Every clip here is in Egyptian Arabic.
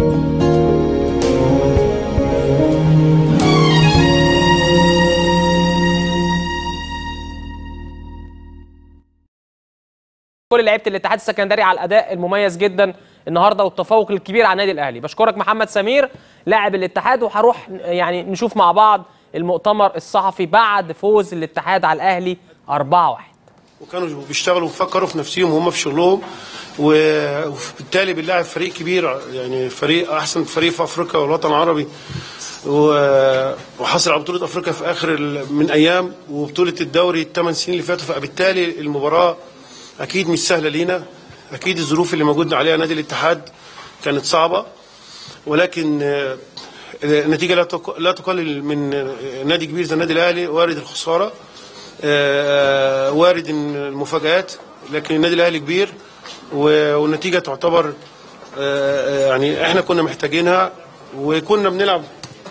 كل لعيبه الاتحاد السكندري على الاداء المميز جدا النهارده والتفوق الكبير على النادي الاهلي بشكرك محمد سمير لاعب الاتحاد وهروح يعني نشوف مع بعض المؤتمر الصحفي بعد فوز الاتحاد على الاهلي 4-1 وكانوا بيشتغلوا وفكروا في نفسهم وهم في شغلهم و- وبالتالي بنلاعب فريق كبير يعني فريق احسن فريق في افريقيا والوطن العربي و- وحصل على بطوله افريقيا في اخر ال- من ايام وبطوله الدوري الثمان سنين اللي فاتوا فبالتالي المباراه اكيد مش سهله لينا اكيد الظروف اللي موجود عليها نادي الاتحاد كانت صعبه ولكن آه، النتيجه لا تق- لا تقلل من آه، نادي كبير زي النادي الاهلي وارد الخساره آه، وارد إن المفاجآت لكن النادي الاهلي كبير و- والنتيجه تعتبر آه، آه، يعني احنا كنا محتاجينها وكنا بنلعب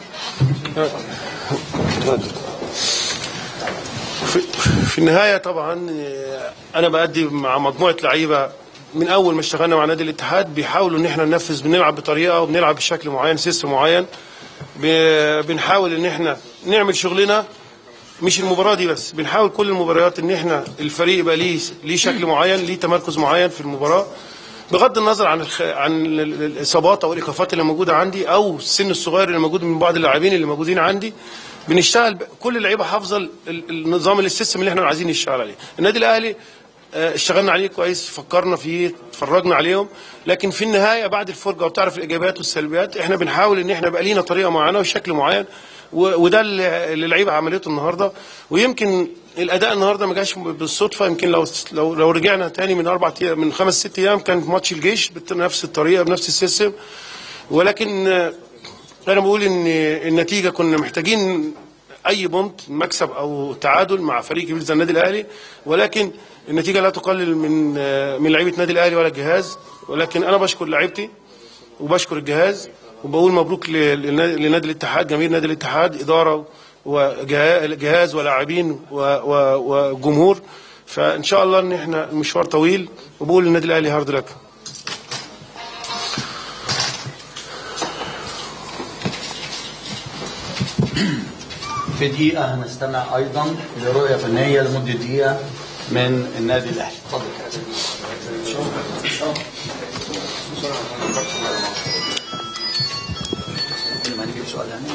في, في النهايه طبعا آه، انا بأدي مع مجموعه لعيبه من اول ما اشتغلنا مع نادي الاتحاد بيحاولوا ان احنا ننفذ بنلعب بطريقه وبنلعب بشكل معين سيستم معين ب- بنحاول ان احنا نعمل شغلنا مش المباراه دي بس بنحاول كل المباريات ان احنا الفريق يبقى ليه ليه شكل معين ليه تمركز معين في المباراه بغض النظر عن الخ... عن ال- ال- الاصابات او الايقافات اللي موجوده عندي او السن الصغير اللي موجود من بعض اللاعبين اللي موجودين عندي بنشتغل ب... كل اللعيبه حافظه ال- ال- النظام السيستم اللي احنا عايزين نشتغل عليه النادي الاهلي آه، اشتغلنا عليه كويس فكرنا فيه اتفرجنا عليهم لكن في النهايه بعد الفرجه وبتعرف الايجابيات والسلبيات احنا بنحاول ان احنا يبقى لينا طريقه معينه وشكل معين و- وده اللي اللي اللعيبه عملته النهارده ويمكن الاداء النهارده ما جاش بالصدفه يمكن لو لو لو رجعنا تاني من اربع ايام من خمس ست ايام كان في ماتش الجيش بنفس الطريقه بنفس السيستم ولكن آه، انا بقول ان النتيجه كنا محتاجين اي بونت مكسب او تعادل مع فريق كبير زي النادي الاهلي ولكن النتيجه لا تقلل من آه، من لعيبه النادي الاهلي ولا الجهاز ولكن انا بشكر لعيبتي وبشكر الجهاز وبقول مبروك ل- للنا- لنادي الاتحاد جماهير نادي الاتحاد اداره وجهاز ولاعبين و- و- وجمهور فان شاء الله ان احنا المشوار طويل وبقول للنادي الاهلي هارد لك في دقيقة هنستمع أيضا لرؤية فنية لمدة دقيقة من النادي الأهلي. اتفضل قبل ما نجيب سؤال يعني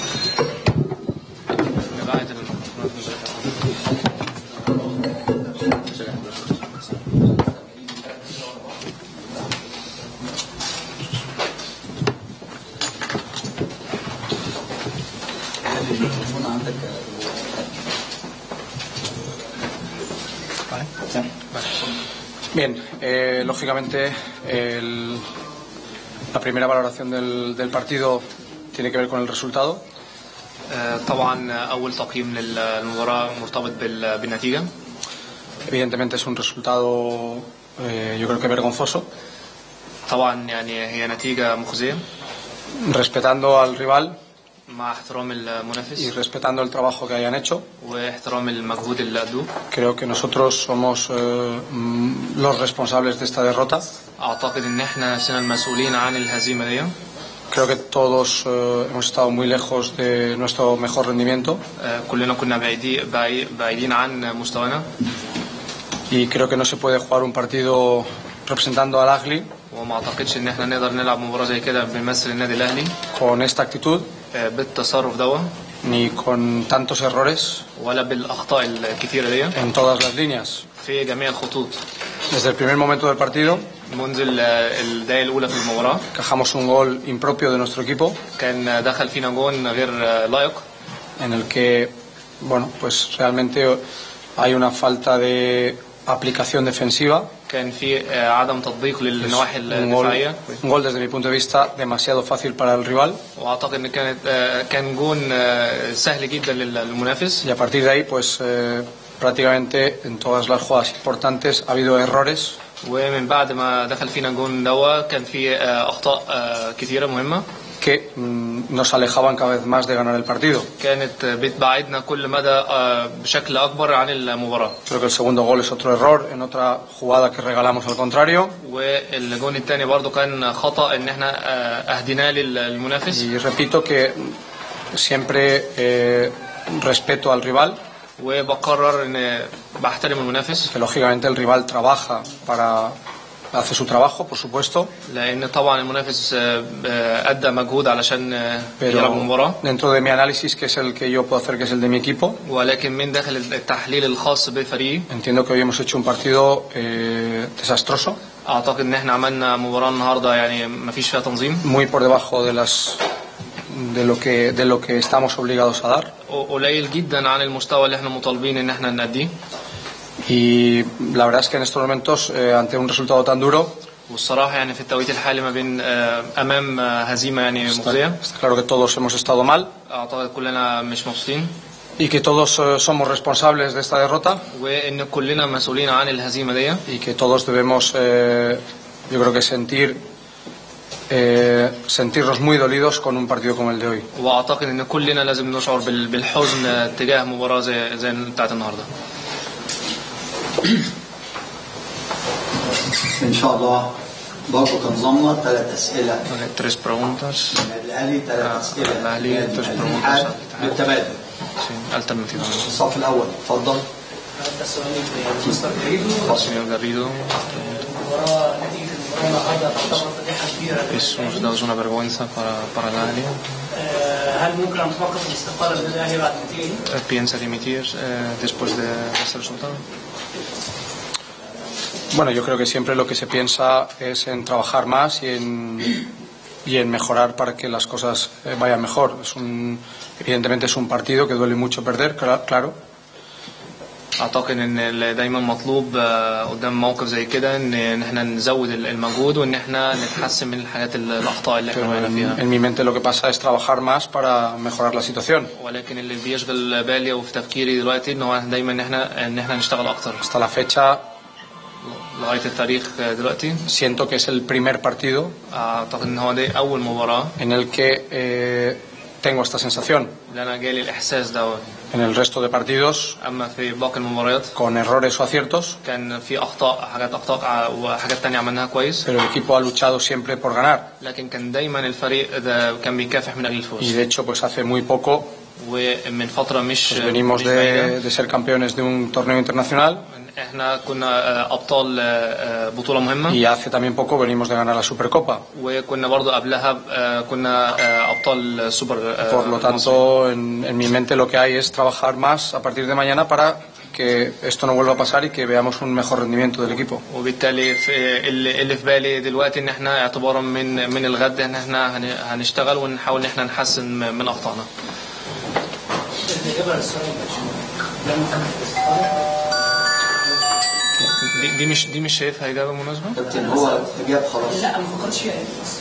Bien, eh, lógicamente el- la primera valoración del, del partido tiene que ver con el resultado. آه، طبعا اول تقييم للمباراه مرتبط بال- بالنتيجه Evidentemente es un resultado eh, yo creo que vergonzoso, طبعا يعني هي نتيجه مخزيه respetando al rival مع احترام y المنافس respetando el trabajo que hayan hecho. واحترام المجهود اللي ادوه Creo que nosotros somos eh, mm, los responsables de esta derrota. اعتقد ان احنا نفسنا المسؤولين عن الهزيمه دي Creo que todos eh, hemos estado muy lejos de nuestro mejor rendimiento آه، كلنا كنا بعيدي- بعي- بعيدين عن مستوانا y creo que no se puede jugar un partido representando al Agli وما اعتقدش ان احنا نقدر نلعب مباراه زي كده بنمثل النادي الاهلي con esta actitud آه، بالتصرف ده ni con tantos errores ولا بالاخطاء الكثيره دي en todas las líneas. في جميع الخطوط Desde el primer momento del partido منذ ال- الدقايق الاولى في المباراه cajamos un gol impropio de nuestro equipo كان دخل فينا جون غير آه، لائق en el que, bueno, pues realmente hay una falta de aplicación defensiva. كان في آه، عدم تطبيق للنواحي Un gol, الدفاعيه un gol desde mi punto de vista demasiado fácil para el rival واعتقد ان كانت آه، كان جون آه، سهل جدا للمنافس y a partir de ahí pues eh, prácticamente en todas las jugadas importantes ha habido errores ومن بعد ما دخل فينا جون دوا كان في آه، اخطاء آه، كثيره مهمه que mm, nos alejaban cada vez más de ganar el partido. كانت بتبعدنا كل مدى آه، بشكل اكبر عن المباراه Creo que el segundo gol es otro error en otra jugada que regalamos al contrario. والجون الثاني برضو كان خطا ان احنا آه، اهديناه للمنافس Y repito que siempre eh, respeto al rival, وبقرر ان بحترم المنافس que lógicamente el rival trabaja para hace su trabajo, por supuesto, لان طبعا المنافس آه، آه، ادى مجهود علشان آه، يلعب pero المباراه dentro de mi análisis, que es el que yo puedo hacer, que es el de mi equipo, ولكن من داخل التحليل الخاص بفريقي entiendo que hoy hemos hecho un partido eh, desastroso, اعتقد ان احنا عملنا مباراه النهارده يعني ما فيش فيها تنظيم muy por debajo de las de lo que de lo que estamos obligados a dar قليل جدا عن المستوى اللي احنا مطالبين ان احنا نأديه y la verdad es que en estos momentos eh, ante un resultado tan duro والصراحه يعني في التوقيت الحالي ما بين آه، امام آه، هزيمه يعني está, مخزيه está claro que todos hemos estado mal اعتقد كلنا مش مبسوطين y que todos eh, somos responsables de esta derrota وان كلنا مسؤولين عن الهزيمه دي y que todos debemos eh, yo creo que sentir eh, sentirnos muy dolidos con un partido como el de hoy واعتقد ان كلنا لازم نشعر بال- بالحزن تجاه مباراه زي زي بتاعت النهارده ان شاء الله برضه كنظامنا ثلاث اسئله tres preguntas النادي الاهلي ثلاث آه، اسئله الأهلي، النادي tres الاتحاد preguntas al بالتبادل sí, alternativamente الصف الاول اتفضل señor Garrido es un resultado es una vergüenza para, para el Ahly هل ممكن ان تفكر في الاستقاله للنادي الاهلي بعد النتيجه دي؟ piensa dimitir eh, después de este resultado Bueno, yo creo que siempre lo que se piensa es en trabajar más y en, y en mejorar para que las cosas eh, vayan mejor. Es un, evidentemente es un partido que duele mucho perder, cla- claro, اعتقد ان ال- دايما مطلوب آه، قدام موقف زي كده ان إن احنا نزود ال- المجهود وان احنا نتحسن من الحاجات ال- الاخطاء اللي احنا pero وقعنا en, فيها en mi mente lo que pasa es trabajar más para mejorar la situación. ولكن اللي بيشغل بالي وفي تفكيري دلوقتي ان هو دايما ان احنا ان احنا نشتغل اكتر Hasta la fecha لغايه التاريخ آه، دلوقتي siento que es el primer partido اعتقد ان هو ده اول مباراه en el que eh, tengo esta sensación. اللي انا جالي الاحساس دوت En el resto de partidos, اما في باقي المباريات con errores o aciertos, كان في اخطاء حاجات اخطاء ع- وحاجات تانية عملناها كويس pero el equipo ha luchado siempre por ganar. لكن كان دايما الفريق ده كان بيكافح من اجل Y الفوز de hecho, pues hace muy poco ومن فتره مش pues venimos مش بعيدة. de, de ser campeones de un torneo internacional احنا كنا آه، ابطال آه، آه، بطوله مهمه y hace también poco venimos de ganar la Supercopa. وكنا برضو قبلها آه، كنا آه، ابطال سوبر آه، Por lo مصر. tanto, en, en mi mente lo que hay es trabajar más a partir de mañana para que esto no vuelva a pasar y que veamos un mejor rendimiento del equipo. وبالتالي في اللي اللي في بالي دلوقتي ان احنا اعتبارا من من الغد ان احنا هن- هنشتغل ونحاول ان احنا نحسن م- من اخطائنا الاجابه للسؤال ده لما كان في الاستقاله دي, دي مش دي مش شايفها اجابه مناسبه كابتن هو اجاب خلاص لا ما فكرتش فيها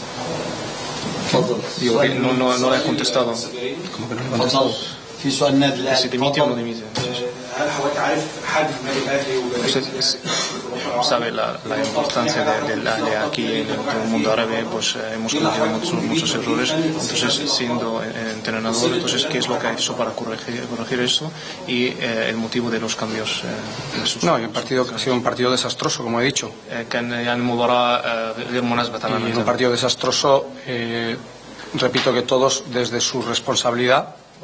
اتفضل Digo que no, no, no la he contestado. اتفضل في سؤال النادي الاهلي Si dimite o no اتفضل. dimite. هل حضرتك عارف حجم النادي الاهلي Usted s- sabe la, la importancia de- del Ahly aquí en todo el mundo árabe, pues eh, hemos cometido muchos, muchos errores. Entonces, siendo eh, entrenador, entonces, ¿qué es lo que ha hecho para corregir, corregir eso? Y eh, el motivo de los cambios eh, de sus No, y un partido que ha sido un partido desastroso, como he dicho. آه، كان يعني مباراة آه، غير مناسبة Y تماما en un partido desastroso, eh, repito que todos, desde su responsabilidad,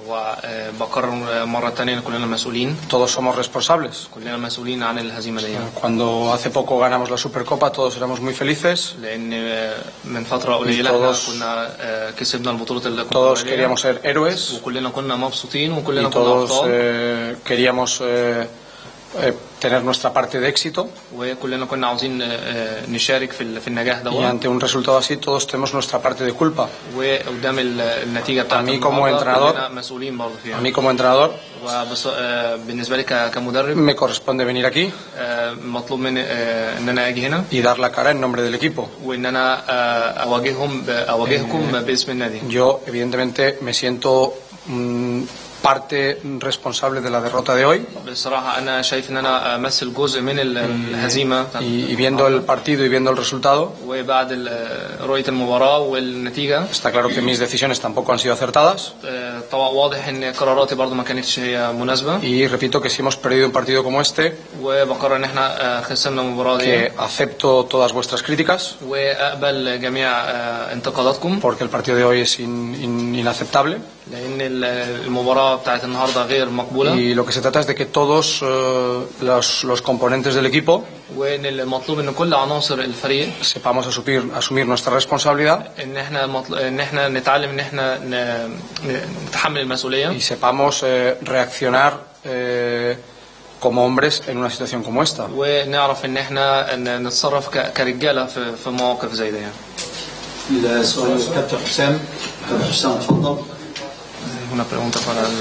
وبقرر مرة تانية إن كلنا مسؤولين todos somos responsables. كلنا مسؤولين عن الهزيمة دي Cuando hace poco ganamos la Supercopa, todos éramos muy felices, لأن آه، من فترة قليلة todos- احنا كنا آه، كسبنا البطولة todos الكونفدرالية queríamos ser héroes وكلنا كنا مبسوطين y وكلنا كنا todos أبطال eh, queríamos eh, eh, tener nuestra parte de éxito. وكلنا كنا عاوزين آه، نشارك في ال- في النجاح Y ده ante un resultado así, todos tenemos nuestra parte de culpa. وقدام ال- النتيجة بتاعت A mí como النهاردة entrenador- كلنا مسؤولين برضه A فيها mí como entrenador وبالنسبة لي ك- كمدرب me corresponde venir aquí آه، مطلوب مني آه، ان انا اجي هنا y dar la cara en nombre del equipo. وان انا آه، اواجههم ب- اواجهكم باسم النادي Yo, evidentemente, me siento mm, parte responsable de la derrota de hoy بصراحة أنا شايف إن أنا أمثل جزء من ال- الهزيمة y, y viendo el partido y viendo el resultado وبعد ال- رؤية المباراة والنتيجة está claro que mis decisiones tampoco han sido acertadas آه، طبعا واضح إن قراراتي برضو ما كانتش هي مناسبة y repito que si hemos perdido un partido como este وبقرر إن إحنا آه، خسرنا المباراة دي que acepto todas vuestras críticas وأقبل جميع آه، انتقاداتكم porque el partido de hoy es in- in- inaceptable لأن ال- المباراة بتاعت النهاردة غير مقبولة y lo que se trata es de que todos eh, los, los componentes del equipo وإن المطلوب إن كل عناصر الفريق sepamos asumir, asumir nuestra responsabilidad ان احنا مطل... ان احنا نتعلم ان احنا ن... ن- نتحمل المسؤوليه y sepamos eh, reaccionar eh, como hombres en una situación como esta. ونعرف ان احنا ن- نتصرف ك... كرجاله في... في مواقف زي دي يعني. السؤال كابتن حسام كابتن حسام اتفضل Una pregunta para el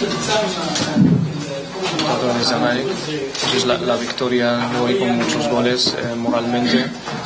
jugador de Zamalek. Entonces la, la victoria de hoy con muchos goles eh, moralmente.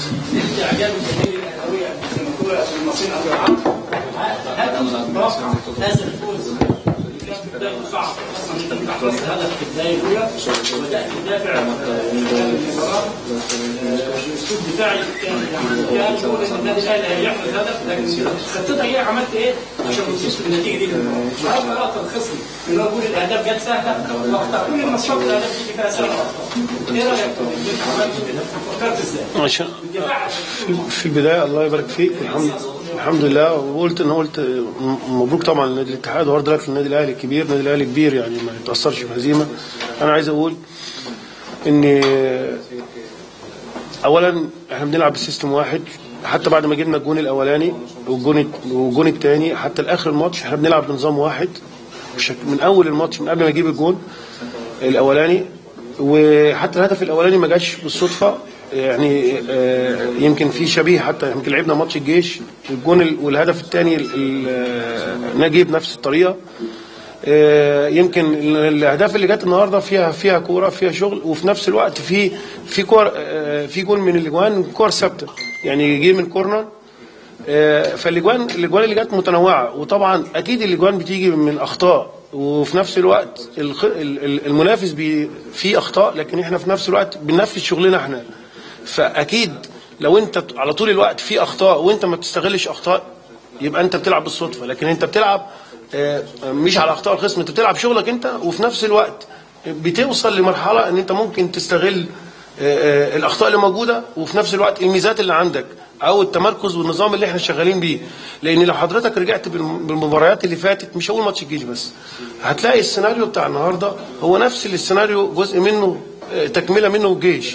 هذا الفوز بداية صعب اصلا انت بتحرز هدف في البدايه الاولى وبدات تدافع المباراه الاسلوب دفاعي كان يعني كان يقول ان النادي الاهلي هيحرز هدف لكن خطتك ايه عملت ايه عشان توصل بالنتيجه دي عرفت لقطه الخصم ان هو يقول الاهداف جت سهله واختار كل الماتشات الاهداف دي فيها سهله ايه رايك في اللي انت عملته كده فكرت ازاي؟ عشان الدفاع في, في البدايه الله يبارك فيك الحمد الحمد لله وقلت ان قلت م- مبروك طبعا لنادي الاتحاد وهارد لك للنادي الاهلي الكبير النادي الاهلي كبير يعني ما يتاثرش بهزيمه انا عايز اقول ان اولا احنا بنلعب بسيستم واحد حتى بعد ما جبنا الجون الاولاني والجون والجون الثاني حتى لاخر الماتش احنا بنلعب بنظام واحد بشكل- من اول الماتش من قبل ما اجيب الجون الاولاني وحتى الهدف الاولاني ما جاش بالصدفه يعني آه، يمكن في شبيه حتى يمكن لعبنا ماتش الجيش الجون ال- والهدف الثاني نجيب بنفس الطريقه آه، يمكن ال- الاهداف اللي جت النهارده فيها فيها كوره فيها شغل وفي نفس الوقت في في كور آه، في جول من الاجوان كور ثابته يعني جه من كورنر آه، فالاجوان الاجوان اللي جت متنوعه وطبعا اكيد الاجوان بتيجي من اخطاء وفي نفس الوقت الخ- ال- ال- المنافس بي فيه اخطاء لكن احنا في نفس الوقت بننفذ شغلنا احنا فاكيد لو انت على طول الوقت في اخطاء وانت ما بتستغلش اخطاء يبقى انت بتلعب بالصدفه لكن انت بتلعب آه، مش على اخطاء الخصم انت بتلعب شغلك انت وفي نفس الوقت بتوصل لمرحله ان انت ممكن تستغل آه، آه، الاخطاء اللي موجوده وفي نفس الوقت الميزات اللي عندك او التمركز والنظام اللي احنا شغالين بيه لان لو حضرتك رجعت بالم- بالمباريات اللي فاتت مش هقول ماتش الجيش بس هتلاقي السيناريو بتاع النهارده هو نفس السيناريو جزء منه آه، تكمله منه الجيش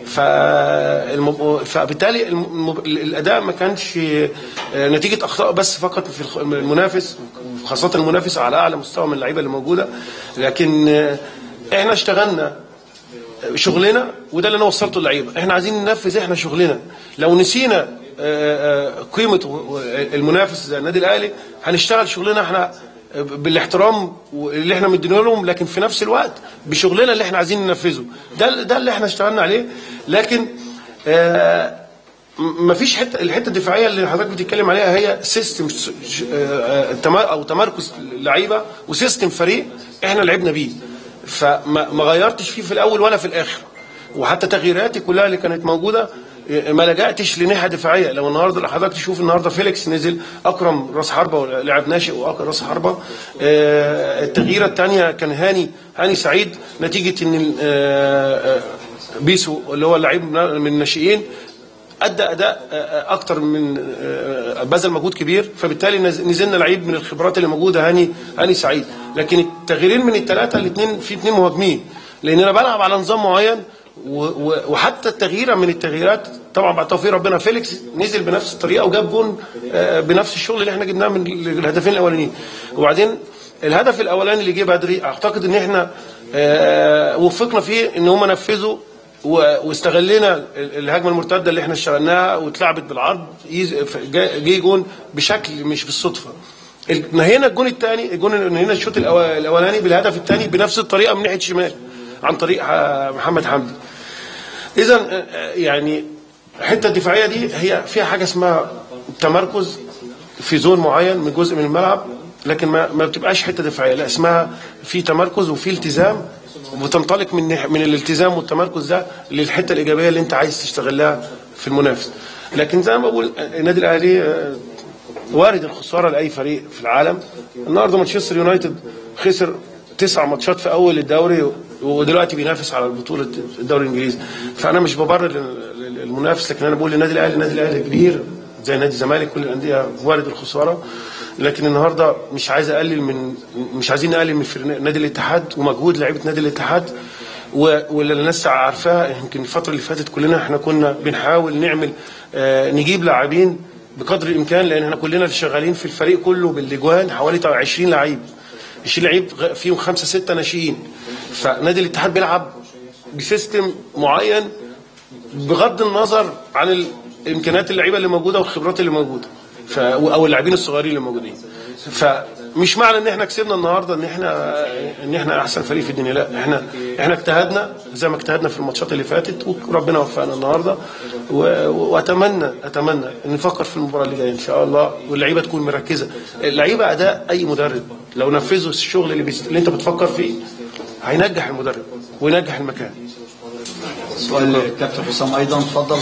فالمب... فبالتالي الم... الاداء ما كانش آه، نتيجه اخطاء بس فقط في الخ- المنافس خاصه المنافس على اعلى مستوى من اللعيبه اللي موجوده لكن آه، احنا اشتغلنا شغلنا وده اللي انا وصلته للعيبه احنا عايزين ننفذ احنا شغلنا لو نسينا آه، آه، قيمه و- و- المنافس زي النادي الاهلي هنشتغل شغلنا احنا بالاحترام اللي احنا مدينه لهم لكن في نفس الوقت بشغلنا اللي احنا عايزين ننفذه ده ده اللي احنا اشتغلنا عليه لكن آه، م- مفيش حته الحته الدفاعيه اللي حضرتك بتتكلم عليها هي سيستم ش- ش- آه، آه، تما- او تمركز لعيبه وسيستم فريق احنا لعبنا بيه فما ما غيرتش فيه في الاول ولا في الاخر وحتى تغييراتي كلها اللي كانت موجوده آه، ما لجأتش لناحيه دفاعيه لو النهارده لو حضرتك تشوف النهارده فيليكس نزل اكرم راس حربه لاعب ناشئ واكرم راس حربه آه، التغييره الثانيه كان هاني هاني سعيد نتيجه ان ال- آه، آه، بيسو اللي هو اللعيب من الناشئين ادى اداء آه، اكتر من آه، بذل مجهود كبير فبالتالي نز- نزلنا لعيب من الخبرات اللي موجوده هاني هاني سعيد لكن التغييرين من الثلاثه الاثنين في اثنين مهاجمين لان انا بلعب على نظام معين و- و- وحتى التغييره من التغييرات طبعا بعد توفيق ربنا فيليكس نزل بنفس الطريقه وجاب جون آه، بنفس الشغل اللي احنا جبناه من الهدفين الاولانيين وبعدين الهدف الاولاني اللي جه بدري اعتقد ان احنا آه، وفقنا فيه ان هم نفذوا و- واستغلينا ال- الهجمه المرتده اللي احنا اشتغلناها واتلعبت بالعرض يز- ف- جا- جه جون بشكل مش بالصدفه ال- نهينا الجون الثاني الجون نهينا الشوط الأو- الاولاني بالهدف الثاني بنفس الطريقه من ناحيه الشمال عن طريق ح- محمد حمدي اذا يعني الحته الدفاعيه دي هي فيها حاجه اسمها تمركز في زون معين من جزء من الملعب لكن ما ما بتبقاش حته دفاعيه لا اسمها في تمركز وفي التزام وتنطلق من نح- من الالتزام والتمركز ده للحته الايجابيه اللي انت عايز تشتغلها في المنافس لكن زي ما بقول النادي الاهلي آه، وارد الخساره لاي فريق في العالم النهارده مانشستر يونايتد خسر تسع ماتشات في اول الدوري ودلوقتي بينافس على بطوله الدوري الانجليزي فانا مش ببرر لل- المنافس لكن انا بقول للنادي الاهلي النادي الاهلي كبير زي نادي الزمالك كل الانديه وارد الخساره لكن النهارده مش عايز اقلل من مش عايزين نقلل من فريق نادي الاتحاد ومجهود لعيبه نادي الاتحاد و- واللي الناس عارفاها يمكن الفتره اللي فاتت كلنا احنا كنا بنحاول نعمل آه، نجيب لاعبين بقدر الامكان لان احنا كلنا اللي شغالين في الفريق كله بالاجوان حوالي 20 لعيب 20 لعيب غ- فيهم خمسه سته ناشئين فنادي الاتحاد بيلعب بسيستم معين بغض النظر عن ال- امكانيات اللعيبه اللي موجوده والخبرات اللي موجوده ف او اللاعبين الصغيرين اللي موجودين فمش معنى ان احنا كسبنا النهارده ان احنا ان احنا احسن فريق في الدنيا لا احنا احنا اجتهدنا زي ما اجتهدنا في الماتشات اللي فاتت وربنا وفقنا النهارده و- واتمنى اتمنى ان نفكر في المباراه اللي جايه ان شاء الله واللعيبه تكون مركزه اللعيبه اداء اي مدرب لو نفذوا الشغل اللي, بيست... اللي انت بتفكر فيه هينجح المدرب وينجح المكان سؤال الكابتن حسام ايضا اتفضل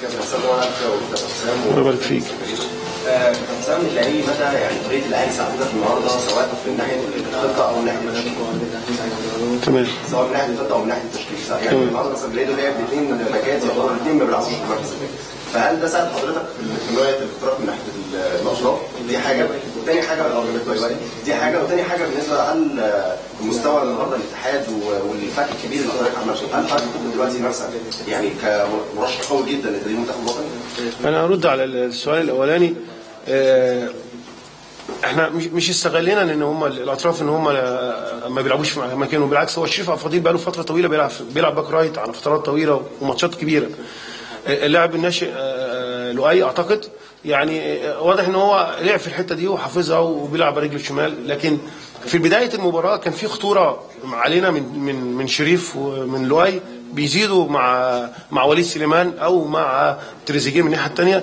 الله يبارك فيك حسام الاهلي مدى يعني طريقه الاهلي ساعدتك النهارده سواء في ناحيه الخطه او ناحيه التشكيل تمام سواء من ناحيه الخطه او من ناحيه التشكيل يعني النهارده مثلا بليدو لعب الاثنين من الباكات يعتبر الاثنين ما بيلعبوش في المركز الثاني فهل ده ساعد حضرتك في حمايه الاختراق من ناحيه الاطراف دي حاجه وثاني حاجه او دي حاجه وثاني حاجه بالنسبه هل مستوى النهارده الاتحاد و- والفرق الكبير اللي حضرتك عملته هل حضرتك تقدر دلوقتي نفسك يعني كمرشح قوي جدا لتدريب منتخب الوطني؟ انا هرد على السؤال الاولاني آه، احنا مش مش استغلينا ان هم الاطراف ان هم ما بيلعبوش في مكانهم بالعكس هو شريف عبد الفضيل بقى له فتره طويله بيلعب بيلعب باك رايت على فترات طويله وماتشات كبيره آه، اللاعب الناشئ آه، لؤي اعتقد يعني آه، واضح ان هو لعب في الحته دي وحافظها وبيلعب برجله الشمال لكن في بدايه المباراه كان في خطوره علينا من من من شريف ومن لؤي بيزيدوا مع مع وليد سليمان او مع تريزيجيه من الناحيه الثانيه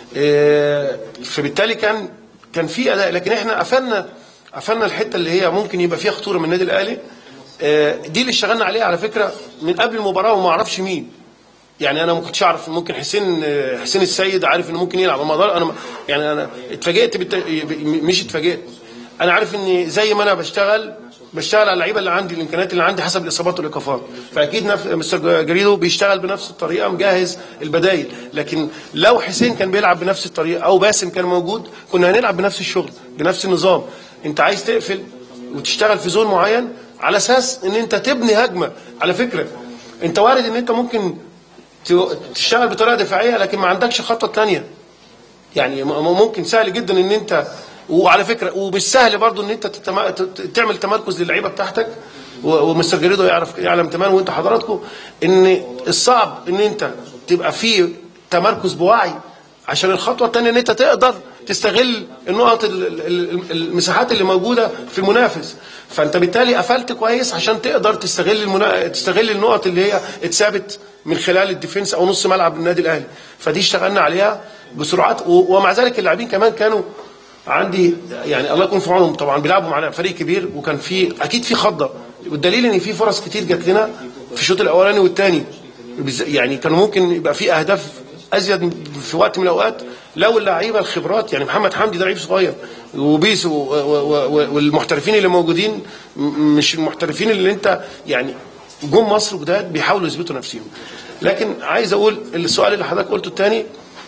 فبالتالي كان كان في اداء لكن احنا قفلنا قفلنا الحته اللي هي ممكن يبقى فيها خطوره من النادي الاهلي آه، دي اللي اشتغلنا عليها على فكره من قبل المباراه وما اعرفش مين يعني انا ما كنتش اعرف ممكن حسين حسين السيد عارف انه ممكن يلعب أما ده انا ما- يعني انا اتفاجئت بالت... مش اتفاجئت انا عارف ان زي ما انا بشتغل بشتغل على اللعيبه اللي عندي الامكانيات اللي عندي حسب الاصابات والايقافات فاكيد نف... مستر جريدو بيشتغل بنفس الطريقه مجهز البدايل لكن لو حسين كان بيلعب بنفس الطريقه او باسم كان موجود كنا هنلعب بنفس الشغل بنفس النظام انت عايز تقفل وتشتغل في زون معين على اساس ان انت تبني هجمه على فكره انت وارد ان انت ممكن ت- تشتغل بطريقه دفاعيه لكن ما عندكش خطه تانية يعني م- م- ممكن سهل جدا ان انت وعلى فكره ومش سهل برضو ان انت تتم... ت- ت- تعمل تمركز للعيبه بتاعتك و- ومستر جريدو يعرف يعلم تماما وانت حضراتكم ان الصعب ان انت تبقى في تمركز بوعي عشان الخطوه الثانيه ان انت تقدر تستغل النقط ال- ال- ال- المساحات اللي موجوده في المنافس فانت بالتالي قفلت كويس عشان تقدر تستغل المنا... تستغل النقط اللي هي اتثابت من خلال الديفنس او نص ملعب النادي الاهلي فدي اشتغلنا عليها بسرعات و... ومع ذلك اللاعبين كمان كانوا عندي يعني الله يكون في عونهم طبعا بيلعبوا معانا فريق كبير وكان في اكيد في خضه والدليل ان في فرص كتير جات لنا في الشوط الاولاني والثاني يعني كانوا ممكن يبقى في اهداف ازيد في وقت من الاوقات لو اللعيبه الخبرات يعني محمد حمدي ده لعيب صغير وبيسو و- و- و- والمحترفين اللي موجودين م- مش المحترفين اللي انت يعني جم مصر جداد بيحاولوا يثبتوا نفسهم لكن عايز اقول السؤال اللي حضرتك قلته الثاني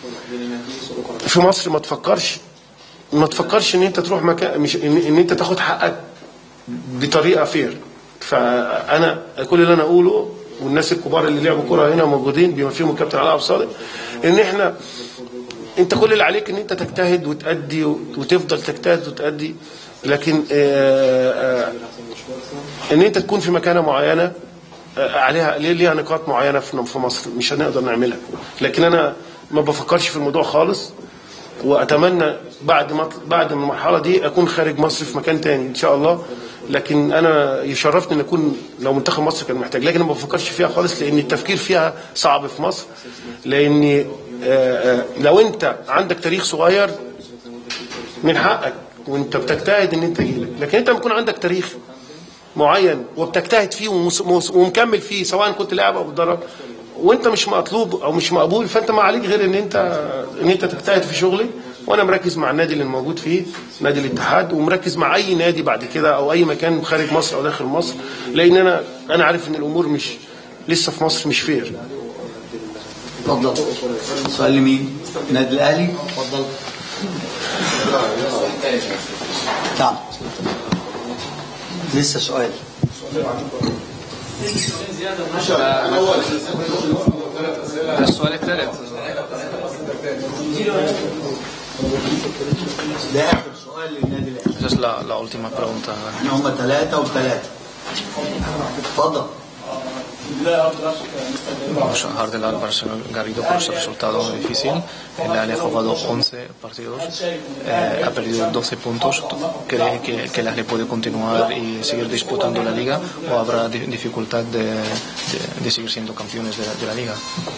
في مصر ما تفكرش ما تفكرش ان انت تروح مكان مش ان, إن انت تاخد حقك بطريقه فير فانا كل اللي انا اقوله والناس الكبار اللي لعبوا كره هنا موجودين بما فيهم الكابتن علاء عبد الصادق ان احنا انت كل اللي عليك ان انت تجتهد وتأدي وتفضل تجتهد وتأدي لكن آه، آه، ان انت تكون في مكانه معينه آه، عليها ليها نقاط معينه في في مصر مش هنقدر نعملها لكن انا ما بفكرش في الموضوع خالص واتمنى بعد ما بعد ما المرحله دي اكون خارج مصر في مكان تاني ان شاء الله لكن انا يشرفني ان اكون لو منتخب مصر كان محتاج لكن أنا ما بفكرش فيها خالص لان التفكير فيها صعب في مصر لان آه، آه، لو انت عندك تاريخ صغير من حقك وانت بتجتهد ان انت تجيلك لكن انت بيكون عندك تاريخ معين وبتجتهد فيه ومس- مس- ومكمل فيه سواء كنت لاعب او بتدرب وانت مش مطلوب او مش مقبول فانت ما عليك غير ان انت ان انت تجتهد في شغلك وانا مركز مع النادي اللي موجود فيه نادي الاتحاد ومركز مع اي نادي بعد كده او اي مكان خارج مصر او داخل مصر لان انا انا عارف ان الامور مش لسه في مصر مش فير اتفضل سؤال لمين؟ النادي الاهلي اتفضل نعم لسه سؤال السؤال الثالث ده اخر سؤال للنادي الاهلي esa es la, la última pregunta احنا هم ثلاثة وثلاثة اتفضل Vamos a dejar de lado para el señor Garrido por ese resultado difícil. El Ahly ha jugado 11 partidos, eh, ha perdido 12 puntos. ¿Tú ¿Cree que, que el Ahly puede continuar y seguir disputando la liga o habrá di- dificultad de, de- de seguir siendo campeones de la, de la liga?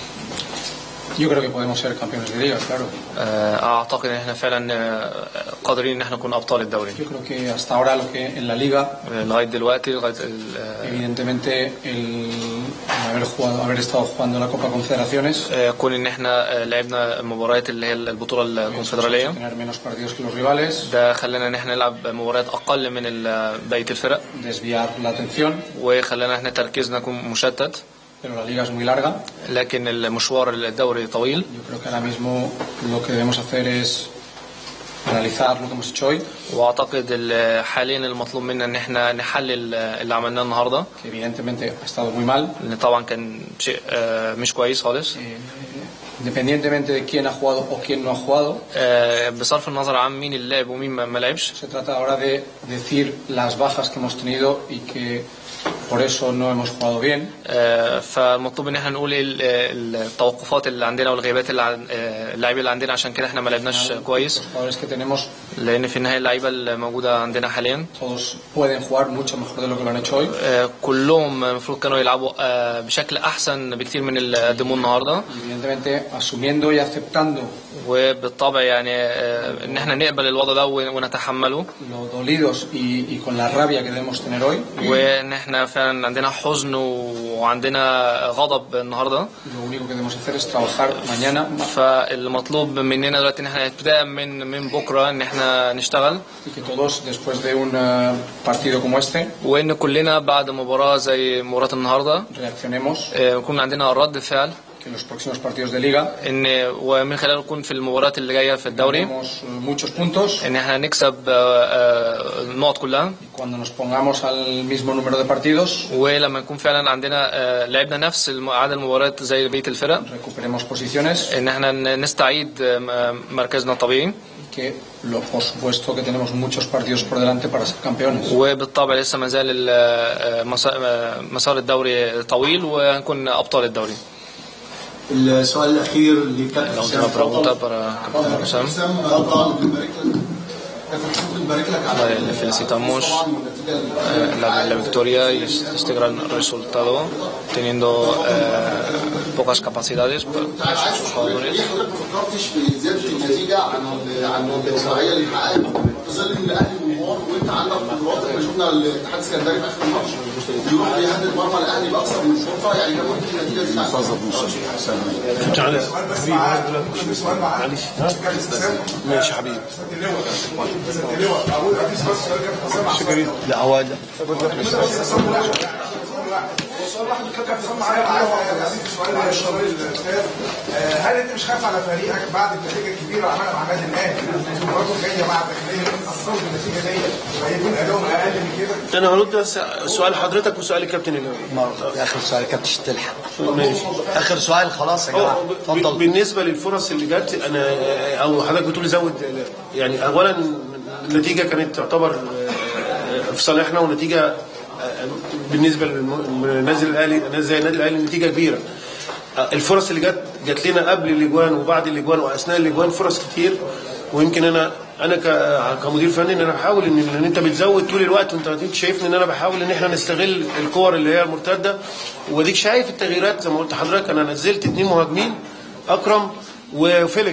Yo creo que podemos ser campeones de liga, claro. آه، اعتقد ان احنا فعلا آه، قادرين ان احنا نكون ابطال الدوري Yo creo que hasta ahora lo que en la liga, آه، لغايه دلوقتي لغايه ال- آه، evidentemente, el, el haber jugado, haber estado jugando la Copa Confederaciones, آه، كون ان احنا آه، لعبنا مباريات اللي هي البطوله الكونفدراليه tener menos partidos que los rivales, ده خلانا ان احنا نلعب مباريات اقل من ال- بقيه الفرق desviar la atención, وخلانا احنا تركيزنا يكون مشتت pero la liga es muy larga. لكن المشوار الدوري طويل Yo creo que ahora mismo lo que debemos hacer es analizar lo que hemos hecho hoy, واعتقد ال- حاليا المطلوب منا ان احنا نحلل اللي عملناه النهارده que evidentemente ha estado muy mal, لان طبعا كان شيء آه، مش كويس خالص independientemente de quién ha jugado o quién no ha jugado. آه، بصرف النظر عن مين اللي لعب ومين ما ما لعبش Se trata ahora de decir las bajas que hemos tenido y que por eso no hemos jugado bien. آه، فمطلوب ان احنا نقول إيه ال- التوقفات اللي عندنا والغيبات اللي عن- آه، اللاعبين اللي عندنا عشان كده احنا ما لعبناش كويس Los jugadores que tenemos لان في النهايه اللعيبه الموجوده عندنا حاليا todos pueden jugar mucho mejor de lo que lo han hecho hoy. آه، كلهم المفروض كانوا يلعبوا آه، بشكل احسن بكتير من اللي قدموه النهارده Y evidentemente asumiendo y aceptando وبالطبع يعني آه، ان احنا نقبل الوضع ده ونتحمله lo dolidos y, y con la rabia que debemos tener hoy, وان احنا فعلا عندنا حزن وعندنا غضب النهارده lo único que debemos hacer es trabajar mañana فالمطلوب مننا دلوقتي ان احنا ابتداء من من بكره ان احنا نشتغل y que todos después de un eh, partido como este وان كلنا بعد مباراه زي مباراه النهارده reaccionemos, آه، يكون عندنا رد فعل que en los próximos partidos de liga ان ومن خلاله يكون في المباريات اللي جايه في الدوري tenemos eh, muchos puntos ان احنا نكسب آه، آه، النقط كلها y cuando nos pongamos al mismo número de partidos ولما يكون فعلا عندنا آه، لعبنا نفس الم- عدد المباريات زي بقيه الفرق recuperemos posiciones ان احنا ن- نستعيد آه، م- مركزنا الطبيعي y que lo, por supuesto que tenemos muchos partidos por delante para ser campeones. وبالطبع لسه ما زال ال- آه، مسا- آه، مسار الدوري طويل وهنكون ابطال الدوري السؤال الأخير اللي كان La última pregunta para Capitán Sam. Le felicitamos eh, la, la victoria y este gran resultado, teniendo eh, pocas capacidades para sus jugadores. حضرتك ما فكرتش في زياده النتيجه عن عن الواقعيه اللي حققها في ظل ان الاهلي جمهور وانت عندك قدرات احنا شفنا الاتحاد السكندري في اخر الماتش بيروح يهدد مرمى الاهلي باكثر من شرطه يعني كان ممكن النتيجه دي تعالى بس معاك كل سؤال معاك ماشي حبيبي اللواء اقول اديس بس سؤال كابتن حسام لا هو سؤال واحد كابتن حسام معايا معايا اديك سؤال الشباب الاستاذ آه، هل انت مش خايف على فريقك بعد النتيجه الكبيره اللي عملها مع النادي الاهلي المباراه الجايه مع الداخليه ان اثروا بالنتيجه دي وهيكون ادائهم اقل من كده انا هرد بس سؤال حضرتك وسؤال الكابتن اللي مرة آخر سؤال كابتن مش تلحق ماشي آخر سؤال خلاص يا اه جماعة ب- اتفضل بالنسبه للفرص اللي جت انا او حضرتك بتقول زود يعني اولا النتيجه كانت تعتبر آه، في صالحنا ونتيجه آه، بالنسبه للنادي الاهلي نادي زي النادي الاهلي نتيجه كبيره آه، الفرص اللي جت جت لنا قبل الاجوان وبعد الاجوان واثناء الاجوان فرص كتير ويمكن انا انا ك- كمدير فني ان انا بحاول ان, إن انت بتزود طول الوقت وانت انت شايفني ان انا بحاول ان احنا نستغل الكور اللي هي المرتده واديك شايف التغييرات زي ما قلت لحضرتك انا نزلت اثنين مهاجمين اكرم وفيليكس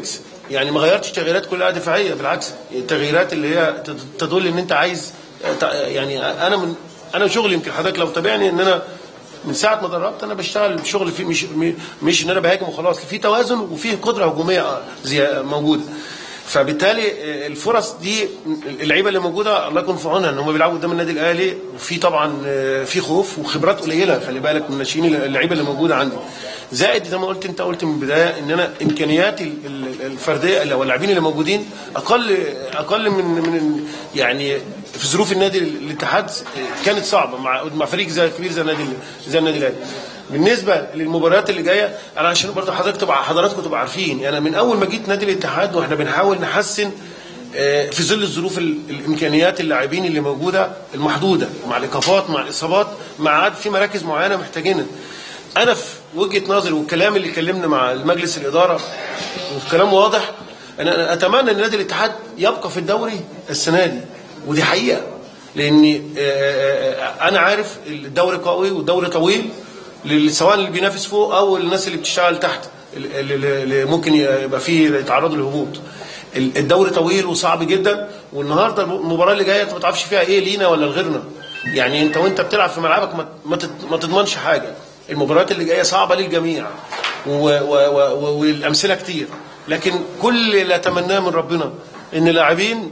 يعني ما غيرتش تغييرات كلها دفاعيه بالعكس التغييرات اللي هي تد- تدل ان انت عايز تع- يعني انا من انا شغلي يمكن حضرتك لو تابعني ان انا من ساعه ما دربت انا بشتغل شغل فيه مش مش ان انا بهاجم وخلاص في توازن وفيه قدره هجوميه زي موجوده فبالتالي الفرص دي اللعيبه اللي موجوده الله يكون في عونها ان هم بيلعبوا قدام النادي الاهلي وفي طبعا في خوف وخبرات قليله خلي بالك من الناشئين اللعيبه اللي موجوده عندي زائد زي ما قلت انت قلت من البدايه ان انا امكانياتي ال- ال- الفرديه او اللاعبين اللي موجودين اقل اقل من من يعني في ظروف النادي الاتحاد كانت صعبه مع مع فريق زي كبير زي النادي زي النادي الاهلي بالنسبه للمباريات اللي جايه انا عشان برضه حضرتك تبقى حضراتكم تبقى عارفين انا من اول ما جيت نادي الاتحاد واحنا بنحاول نحسن آه، في ظل الظروف ال- الامكانيات اللاعبين اللي موجوده المحدوده مع الايقافات مع الاصابات مع عاد في مراكز معينه محتاجينها انا في وجهه نظري والكلام اللي اتكلمنا مع المجلس الاداره والكلام واضح انا أنا اتمنى ان نادي الاتحاد يبقى في الدوري السنه دي ودي حقيقه لاني آه، آه، آه، انا عارف الدوري قوي والدوري طويل لل- سواء اللي بينافس فوق او الناس اللي بتشتغل تحت اللي- اللي اللي ممكن يبقى فيه يتعرضوا للهبوط ال- الدوري طويل وصعب جدا والنهارده المباراه اللي جايه انت ما تعرفش فيها ايه لينا ولا لغيرنا يعني انت وانت بتلعب في ملعبك ما- ما تت- ما تضمنش حاجه المباريات اللي جايه صعبه للجميع و- و- و- والامثله كتير لكن كل اللي اتمناه من ربنا ان اللاعبين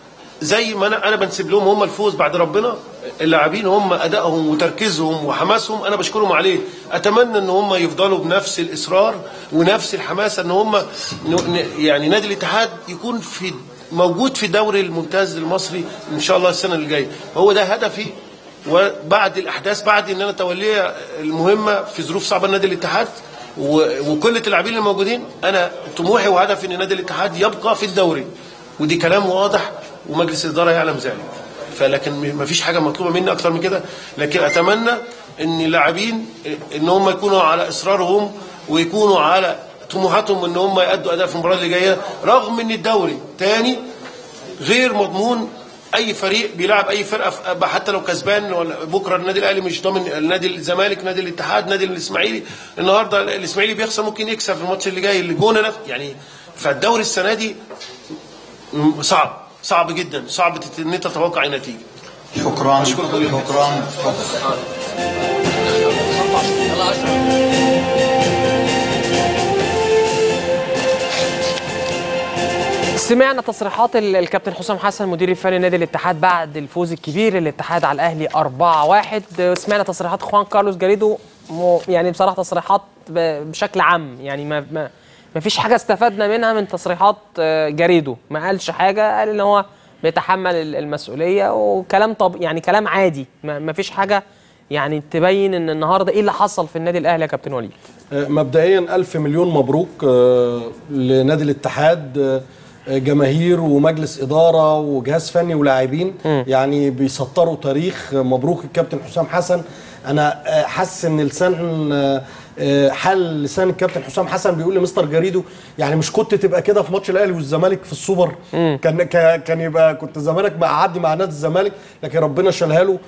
زي ما انا انا بنسب لهم هم الفوز بعد ربنا اللاعبين هم ادائهم وتركيزهم وحماسهم انا بشكرهم عليه اتمنى ان هم يفضلوا بنفس الاصرار ونفس الحماسه ان هم ن- ن- يعني نادي الاتحاد يكون في موجود في الدوري الممتاز المصري ان شاء الله السنه اللي جايه هو ده هدفي وبعد الاحداث بعد ان انا تولي المهمه في ظروف صعبه لنادي الاتحاد و- وكل اللاعبين اللي موجودين انا طموحي وهدفي ان نادي الاتحاد يبقى في الدوري ودي كلام واضح ومجلس الاداره يعلم ذلك فلكن ما فيش حاجه مطلوبه مني اكتر من كده لكن اتمنى ان اللاعبين ان هم يكونوا على اصرارهم ويكونوا على طموحاتهم ان هم يأدوا اداء في المباراه اللي جايه رغم ان الدوري تاني غير مضمون اي فريق بيلعب اي فرقه في- حتى لو كسبان ولا بكره النادي الاهلي مش ضامن النادي الزمالك نادي الاتحاد نادي الاسماعيلي النهارده الاسماعيلي بيخسر ممكن يكسب في الماتش اللي جاي الجونه نفس يعني فالدوري السنه دي م- صعب صعب جدا صعب تت- ان انت تتوقع النتيجه شكرا شكرا سمعنا تصريحات ال- الكابتن حسام حسن مدير الفني نادي الاتحاد بعد الفوز الكبير الاتحاد على الاهلي 4-1 سمعنا تصريحات خوان كارلوس جاريدو مو- يعني بصراحه تصريحات ب- بشكل عام يعني ما ما ما فيش حاجه استفدنا منها من تصريحات آه، جاريدو ما قالش حاجه قال ان هو بيتحمل ال- المسؤوليه وكلام طب يعني كلام عادي ما ما فيش حاجه يعني تبين ان النهارده ايه اللي حصل في النادي الاهلي يا كابتن وليد مبدئيا ألف مليون مبروك آه، لنادي الاتحاد آه، جماهير ومجلس إدارة وجهاز فني ولاعبين يعني بيسطروا تاريخ مبروك الكابتن حسام حسن أنا آه، حاسس إن لسان آه، آه، حال لسان الكابتن حسام حسن بيقول لمستر جريدو يعني مش كنت تبقى كده في ماتش الاهلي والزمالك في السوبر كان كا- كان يبقى كنت زمانك مقعدني مع نادي الزمالك لكن ربنا شالها له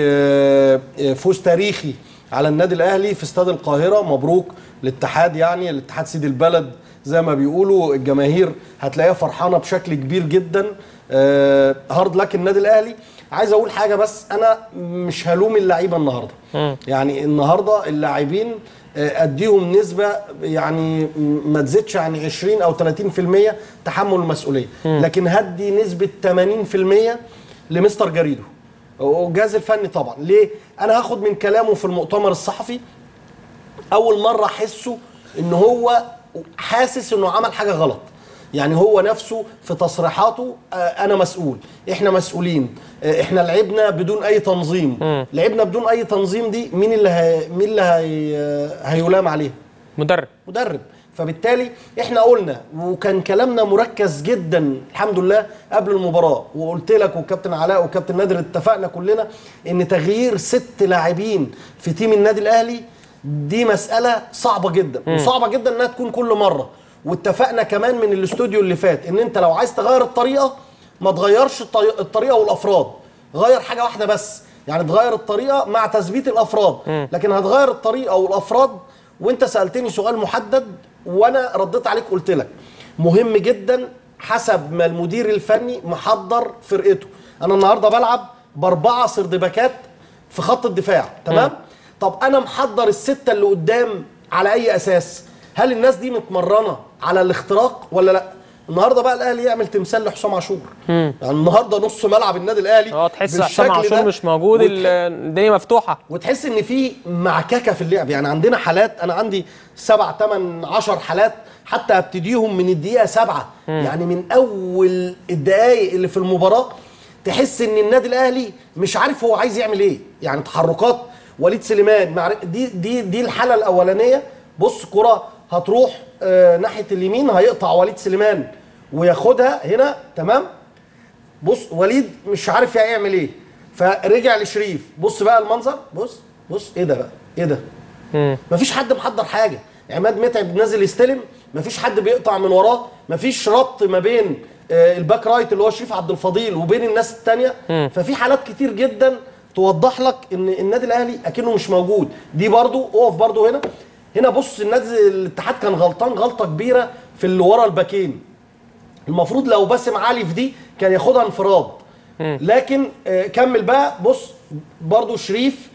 لفوز تاريخي على النادي الاهلي في استاد القاهره مبروك الاتحاد يعني الاتحاد سيد البلد زي ما بيقولوا الجماهير هتلاقيها فرحانه بشكل كبير جدا آه هارد لك النادي الاهلي عايز اقول حاجه بس انا مش هلوم اللعيبه النهارده يعني النهارده اللاعبين آه، اديهم نسبه يعني م- ما تزيدش عن 20 او 30% تحمل المسؤوليه لكن هدي نسبه 80% لمستر جريدو والجهاز الفني طبعا ليه انا هاخد من كلامه في المؤتمر الصحفي اول مره احسه ان هو حاسس انه عمل حاجه غلط يعني هو نفسه في تصريحاته آه، انا مسؤول احنا مسؤولين آه، احنا لعبنا بدون اي تنظيم لعبنا بدون اي تنظيم دي مين اللي هي مين اللي هي هيلام عليها مدرب مدرب فبالتالي احنا قلنا وكان كلامنا مركز جدا الحمد لله قبل المباراه وقلت لك والكابتن علاء والكابتن نادر اتفقنا كلنا ان تغيير ست لاعبين في تيم النادي الاهلي دي مساله صعبه جدا وصعبه جدا انها تكون كل مره واتفقنا كمان من الاستوديو اللي فات ان انت لو عايز تغير الطريقه ما تغيرش الطي- الطريقه والافراد غير حاجه واحده بس يعني تغير الطريقه مع تثبيت الافراد لكن هتغير الطريقه والافراد وانت سالتني سؤال محدد وانا رديت عليك قلت لك مهم جدا حسب ما المدير الفني محضر فرقته انا النهارده بلعب باربعه سردباكات في خط الدفاع تمام طب انا محضر السته اللي قدام على اي اساس هل الناس دي متمرنه على الاختراق ولا لا النهارده بقى الاهلي يعمل تمثال لحسام عاشور يعني النهارده نص ملعب النادي الاهلي اه تحس حسام بالشكل عاشور ده. مش موجود وتح- ال- الدنيا مفتوحه وتحس ان في معككه في اللعب يعني عندنا حالات انا عندي سبع ثمان عشر حالات حتى ابتديهم من الدقيقه سبعة يعني من اول الدقائق اللي في المباراه تحس ان النادي الاهلي مش عارف هو عايز يعمل ايه يعني تحركات وليد سليمان معر- دي دي دي الحاله الاولانيه بص كره هتروح آه ناحيه اليمين هيقطع وليد سليمان وياخدها هنا تمام بص وليد مش عارف هيعمل ايه فرجع لشريف بص بقى المنظر بص بص ايه ده بقى ايه ده مفيش حد محضر حاجه عماد متعب نازل يستلم مفيش حد بيقطع من وراه مفيش ربط ما بين آه، الباك رايت اللي هو شريف عبد الفضيل وبين الناس التانية ففي حالات كتير جدا توضح لك ان النادي الاهلي اكنه مش موجود دي برضو اقف برضو هنا هنا بص النادي الاتحاد كان غلطان غلطه كبيره في اللي ورا الباكين المفروض لو باسم علي في دي كان ياخدها انفراد لكن آه، كمل بقى بص برضو شريف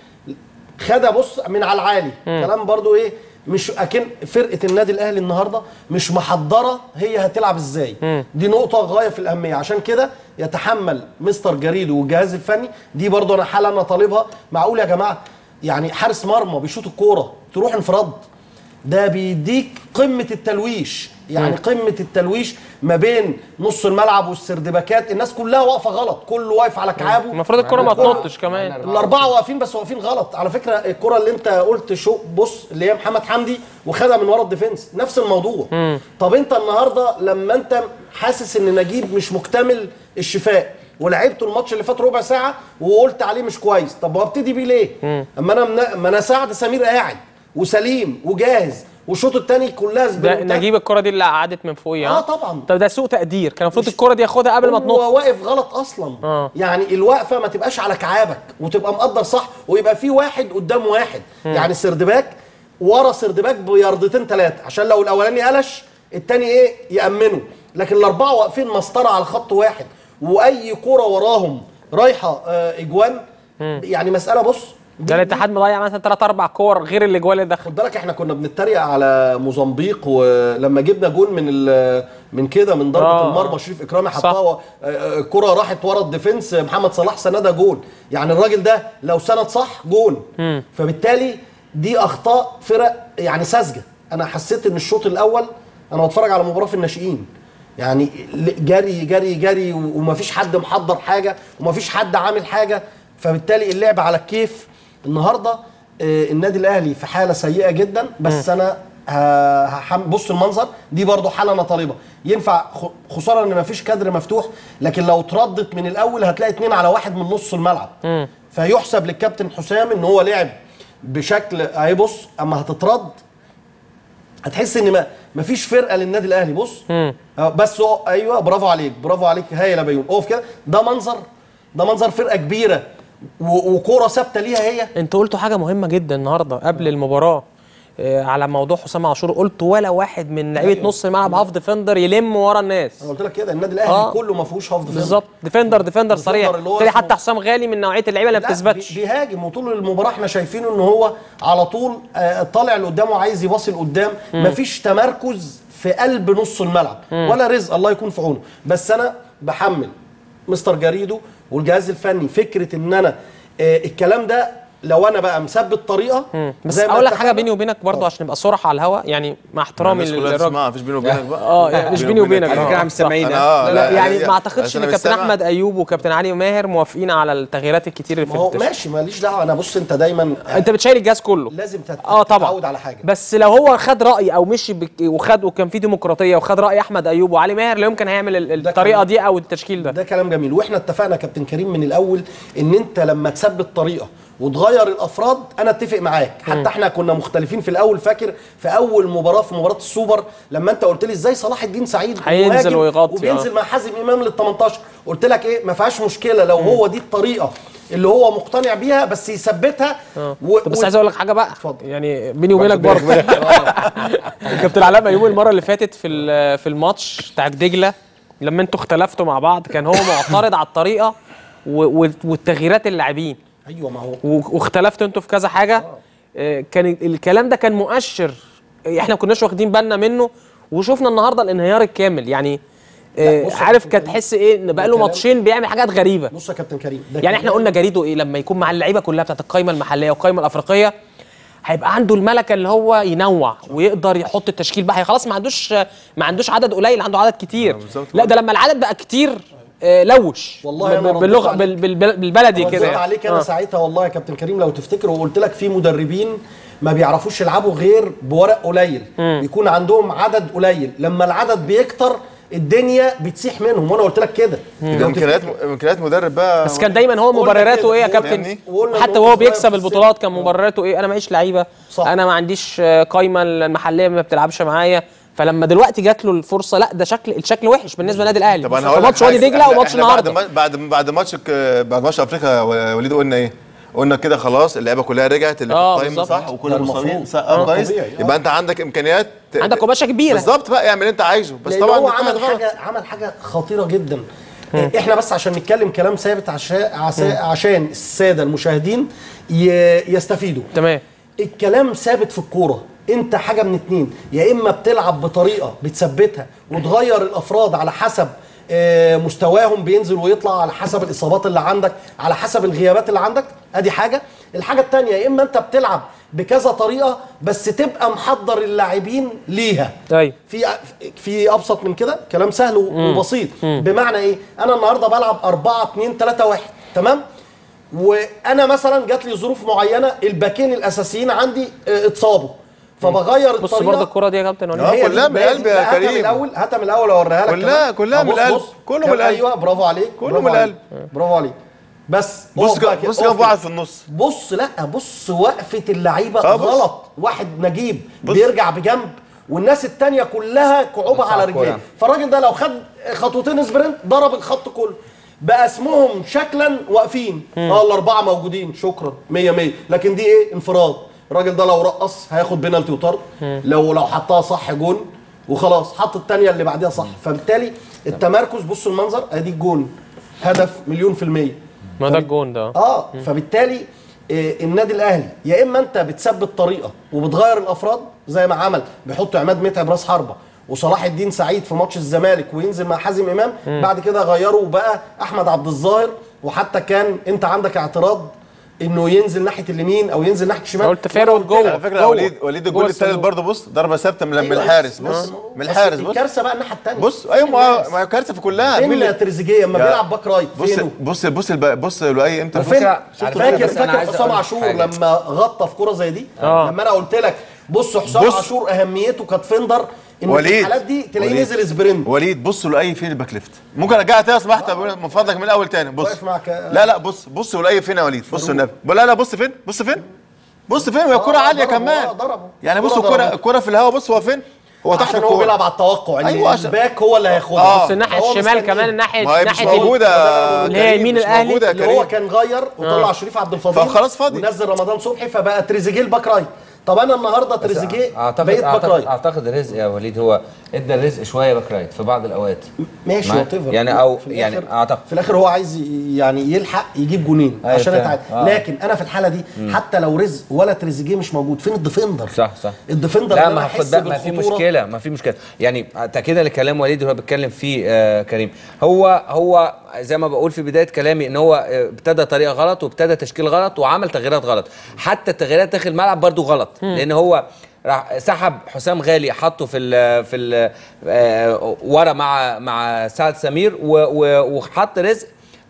خدها بص من على العالي كلام برضو ايه مش اكن فرقه النادي الاهلي النهارده مش محضره هي هتلعب ازاي دي نقطه غايه في الاهميه عشان كده يتحمل مستر جريدو والجهاز الفني دي برضو انا حاله انا طالبها معقول يا جماعه يعني حارس مرمى بيشوط الكوره تروح انفراد ده بيديك قمه التلويش يعني قمه التلويش ما بين نص الملعب والسردباكات الناس كلها واقفه غلط كله واقف على كعابه المفروض الكره ما تنطش كمان الاربعه واقفين بس واقفين غلط على فكره الكره اللي انت قلت شو بص اللي هي محمد حمدي وخدها من ورا الديفنس نفس الموضوع طب انت النهارده لما انت حاسس ان نجيب مش مكتمل الشفاء ولعبته الماتش اللي فات ربع ساعه وقلت عليه مش كويس طب وابتدي بيه ليه اما انا من... ما انا سعد سمير قاعد وسليم وجاهز والشوط الثاني كلها ده سبرنتات. نجيب الكره دي اللي قعدت من فوقيه اه ها؟ طبعا طب ده سوء تقدير كان المفروض الكره دي ياخدها قبل ما تنط هو واقف غلط اصلا آه. يعني الوقفه ما تبقاش على كعابك وتبقى مقدر صح ويبقى في واحد قدام واحد يعني سردباك ورا سردباك بياردتين ثلاثه عشان لو الاولاني قلش الثاني ايه يامنه لكن الاربعه واقفين مسطره على خط واحد واي كوره وراهم رايحه آه اجوان يعني مساله بص ده الاتحاد مضيع مثلا ثلاث اربع كور غير الاجوال اللي دخل خد بالك احنا كنا بنتريق على موزمبيق ولما جبنا جون من ال- من كده من ضربه آه. المرمى شريف اكرامي صح. حطها و- آه، الكره راحت ورا الديفنس محمد صلاح سندها جون يعني الراجل ده لو سند صح جون فبالتالي دي اخطاء فرق يعني ساذجه انا حسيت ان الشوط الاول انا بتفرج على مباراه في الناشئين يعني ل- جري جري جري و- ومفيش حد محضر حاجه ومفيش حد عامل حاجه فبالتالي اللعب على الكيف النهارده آه، النادي الاهلي في حاله سيئه جدا بس انا ه- هحم- بص المنظر دي برضو حاله انا طالبها ينفع خ- خساره ان مفيش كادر مفتوح لكن لو اتردت من الاول هتلاقي اتنين على واحد من نص الملعب فيحسب للكابتن حسام ان هو لعب بشكل اهي بص اما هتترد هتحس ان ما مفيش فرقه للنادي الاهلي بص آه، بس هو ايوه برافو عليك برافو عليك هايل يا بيوم اقف كده ده منظر ده منظر فرقه كبيره و- وكوره ثابته ليها هي انتوا قلتوا حاجه مهمه جدا النهارده قبل المباراه آه، على موضوع حسام عاشور قلت ولا واحد من لعيبه أيوة. نص الملعب هاف ديفندر يلم ورا الناس انا قلت لك كده النادي الاهلي آه. كله ما فيهوش هاف ديفندر. بالظبط ديفندر ديفندر صريح اللي هو تلاقي اسمه- حتى حسام غالي من نوعيه اللعيبه اللي ما لا، بتثبتش بي- بيهاجم وطول المباراه احنا شايفينه ان هو على طول آه، طالع لقدام وعايز يواصل قدام مفيش تمركز في قلب نص الملعب ولا رزق الله يكون في عونه بس انا بحمل مستر جريدو والجهاز الفني فكره ان انا آه، الكلام ده لو انا بقى مثبت طريقه بس زي ما اقول لك حاجه اتفقنا- بيني وبينك برضو عشان نبقى صراحه على الهوا يعني مع احترامي الناس كلها للراجل تسمعها مفيش بيني وبينك بقى اه يعني مش بيني وبينك على فكره آه. عم سامعين أنا آه، لا يعني لا، ما اعتقدش عشان ان أنا كابتن مستمع. احمد ايوب وكابتن علي ماهر موافقين على التغييرات الكتير اللي ما في هو التشكيل. ماشي ماليش دعوه انا بص انت دايما انت بتشيل الجهاز كله لازم تت- اه طبعا تتعود على حاجه بس لو هو خد راي او مشي بك وخد وكان في ديمقراطيه وخد راي احمد ايوب وعلي ماهر لا يمكن هيعمل ال- ده الطريقه كلام- دي او التشكيل ده ده كلام جميل واحنا اتفقنا يا كابتن كريم من الاول ان انت لما تثبت طريقه وتغير الافراد انا اتفق معاك حتى احنا كنا مختلفين في الاول فاكر في اول مباراه في مباراه السوبر لما انت قلت لي ازاي صلاح الدين سعيد هينزل مهاجم ويغطي، وبينزل آه. مع حازم امام لل 18 قلت لك ايه ما فيهاش مشكله لو هو دي الطريقه اللي هو مقتنع بيها بس يثبتها و... طب بس و- عايز اقول لك حاجه بقى اتفضل. يعني بيني وبينك برضه كابتن علاء ميمون المره اللي فاتت في ال- في الماتش بتاع دجله لما انتوا اختلفتوا مع بعض كان هو معترض على الطريقه و- و- والتغييرات اللاعبين ايوه ما هو و- واختلفتوا انتوا في كذا حاجه آه، كان ال- الكلام ده كان مؤشر احنا ما كناش واخدين بالنا منه وشفنا النهارده الانهيار الكامل يعني آه، بص يا عارف كابتن كانت كريم، تحس ايه ان بقى له كلام- ماتشين بيعمل حاجات غريبه بص يا كابتن كريم ده يعني احنا كلام- قلنا جريده ايه لما يكون مع اللعيبه كلها بتاعت القايمه المحليه والقايمه الافريقيه هيبقى عنده الملكه اللي هو ينوع ويقدر يحط التشكيل بقى هي خلاص ما عندوش ما عندوش عدد قليل عنده عدد كتير لا ده لما العدد بقى كتير آه، لوش والله أنا ب- رديت باللغه عليك. بال- بال- بالبلدي رديت كده يعني. عليك انا آه. ساعتها والله يا كابتن كريم لو تفتكر وقلت لك في مدربين ما بيعرفوش يلعبوا غير بورق قليل بيكون عندهم عدد قليل لما العدد بيكتر الدنيا بتسيح منهم وانا قلت لك كده ده امكانيات امكانيات مدرب بقى بس كان دايما هو قلنا مبرراته كده، ايه يا قلنا كابتن يعني. وقلنا إن حتى هو وهو صغير بيكسب في البطولات السن. كان مبرراته ايه انا معيش لعيبه صح. انا ما عنديش آه، قايمه المحليه ما بتلعبش معايا فلما دلوقتي جات له الفرصه لا ده شكل الشكل وحش بالنسبه للنادي الاهلي طب انا في هقول لك ماتش وادي حاجة. دجله إحنا- وماتش إحنا بعد النهارده ما- بعد بعد ماتش ك- بعد ماتش افريقيا يا وليد قلنا ايه؟ قلنا كده خلاص اللعيبه كلها رجعت اللي في آه، القايمه بالظبط. صح وكل ده المصابين المفروض. صح، اه آه، كويس طبيعي، آه. يبقى انت عندك امكانيات ت- عندك قماشه كبيره بالظبط بقى اعمل اللي انت عايزه بس لان طبعا هو ده عمل غلط. حاجه عمل حاجه خطيره جدا احنا بس عشان نتكلم كلام ثابت عشان عشان, عشان الساده المشاهدين ي- يستفيدوا تمام الكلام ثابت في الكوره انت حاجه من اتنين يا اما بتلعب بطريقه بتثبتها وتغير الافراد على حسب آه، مستواهم بينزل ويطلع على حسب الاصابات اللي عندك على حسب الغيابات اللي عندك ادي حاجه الحاجه الثانيه يا اما انت بتلعب بكذا طريقه بس تبقى محضر اللاعبين ليها ايوه في في ابسط من كده كلام سهل وبسيط بمعنى ايه انا النهارده بلعب 4 2 3 1 تمام وانا مثلا جات لي ظروف معينه الباكين الاساسيين عندي اه، اتصابوا فبغير بص الطريقه برضه الكره دي يا كابتن ولا آه، هي دي- كلها من هي دي. القلب يا لا، هاتها كريم. من الاول هاتها من الاول اوريها لك كلها- كمان. كلها أهو من بص- القلب. بص. كله كان- من القلب. ايوه برافو عليك كله برافو من عليك. القلب. برافو عليك بس بص اقف بقى كده- كده، بص كده اقف واحد كده. في النص بص لا بص وقفه اللعيبه آه، بص. غلط واحد نجيب بص. بيرجع بجنب والناس التانية كلها كعوبة على رجليه فالراجل ده لو خد خطوتين سبرنت ضرب الخط كله بقى اسمهم شكلا واقفين اه الاربعه موجودين شكرا 100 100 لكن دي ايه انفراد الراجل ده لو رقص هياخد بينالتي وطرد لو لو حطها صح جون وخلاص حط الثانيه اللي بعديها صح فبالتالي التمركز بص المنظر ادي الجون هدف مليون في الميه ما ده الجون ده اه فبالتالي آه، النادي الاهلي يا اما انت بتثبت طريقه وبتغير الافراد زي ما عمل بيحط عماد متعب راس حربه وصلاح الدين سعيد في ماتش الزمالك وينزل مع حازم امام بعد كده غيروا وبقى احمد عبد الظاهر وحتى كان انت عندك اعتراض انه ينزل ناحيه اليمين او ينزل ناحيه الشمال قلت فيرود جوه على فكره يا وليد وليد الجول جوه الثالث الصندوق. برضه بص ضربه ثابته من من أيوة، الحارس بس- بص بس- من بس الحارس بص الكارثه بقى الناحيه الثانيه بص ايوه ما ما هي كارثه في كلها مين فين اللي- تريزيجيه لما يا- بيلعب باك رايت بص فينه بص بص الب- بص لؤي امتى فين على فكرة- فاكر بس أنا فاكر عايز حسام أقول عاشور حاجة. لما غطى في كرة زي دي آه. لما انا قلت لك بص حسام بص. عاشور اهميته كدفندر ان في وليد الحالات دي تلاقيه وليد. نزل سبرنت وليد بص لؤي فين الباك ليفت ممكن ارجعها تاني لو سمحت من فضلك من الاول تاني بص واقف معك يا- لا لا بص بص لؤي فين يا وليد بص النبي لا لا بص فين بص فين بص فين وهي الكرة آه، عالية ضربه، كمان آه، ضربه. يعني بص الكرة الكرة ضربه. الكرة في الهواء بص هو فين هو تحت عشان هو الكورة بيلعب على التوقع ان أيوة، عشان- الباك هو اللي هياخدها آه. بس الناحيه هو الشمال مستنيه. كمان ناحيه ما هي مش ناحيه موجودة يا اللي هي كريم، يمين مش الاهلي موجودة يا اللي هو كريم كان غير وطلع شريف عبد الفضيل فخلاص فاضي. ونزل رمضان صبحي فبقى تريزيجيه الباك رايت طب انا النهارده تريزيجيه اعتقد بقيت باك اعتقد رايت اعتقد الرزق يا وليد هو ادى الرزق شويه باك رايت في بعض الاوقات ماشي معاك؟ وات ايفر. يعني او في الآخر- يعني اعتقد في الاخر هو عايز ي- يعني يلحق يجيب جونين أيوة عشان فاهم. يتعادل آه. لكن انا في الحاله دي حتى لو رزق ولا تريزيجيه مش موجود فين الديفندر صح صح الديفندر لا اللي ما أنا خد أحس بقى ما في بالخطورة. مشكله ما في مشكله يعني تاكيدا لكلام وليد وهو بيتكلم فيه آه كريم هو هو زي ما بقول في بدايه كلامي ان هو آه، ابتدى طريقه غلط وابتدى تشكيل غلط وعمل تغييرات غلط حتى التغييرات داخل الملعب برضو غلط لان هو راح سحب حسام غالي حطه في ال في ال آه، ورا مع مع سعد سمير و- و- وحط رزق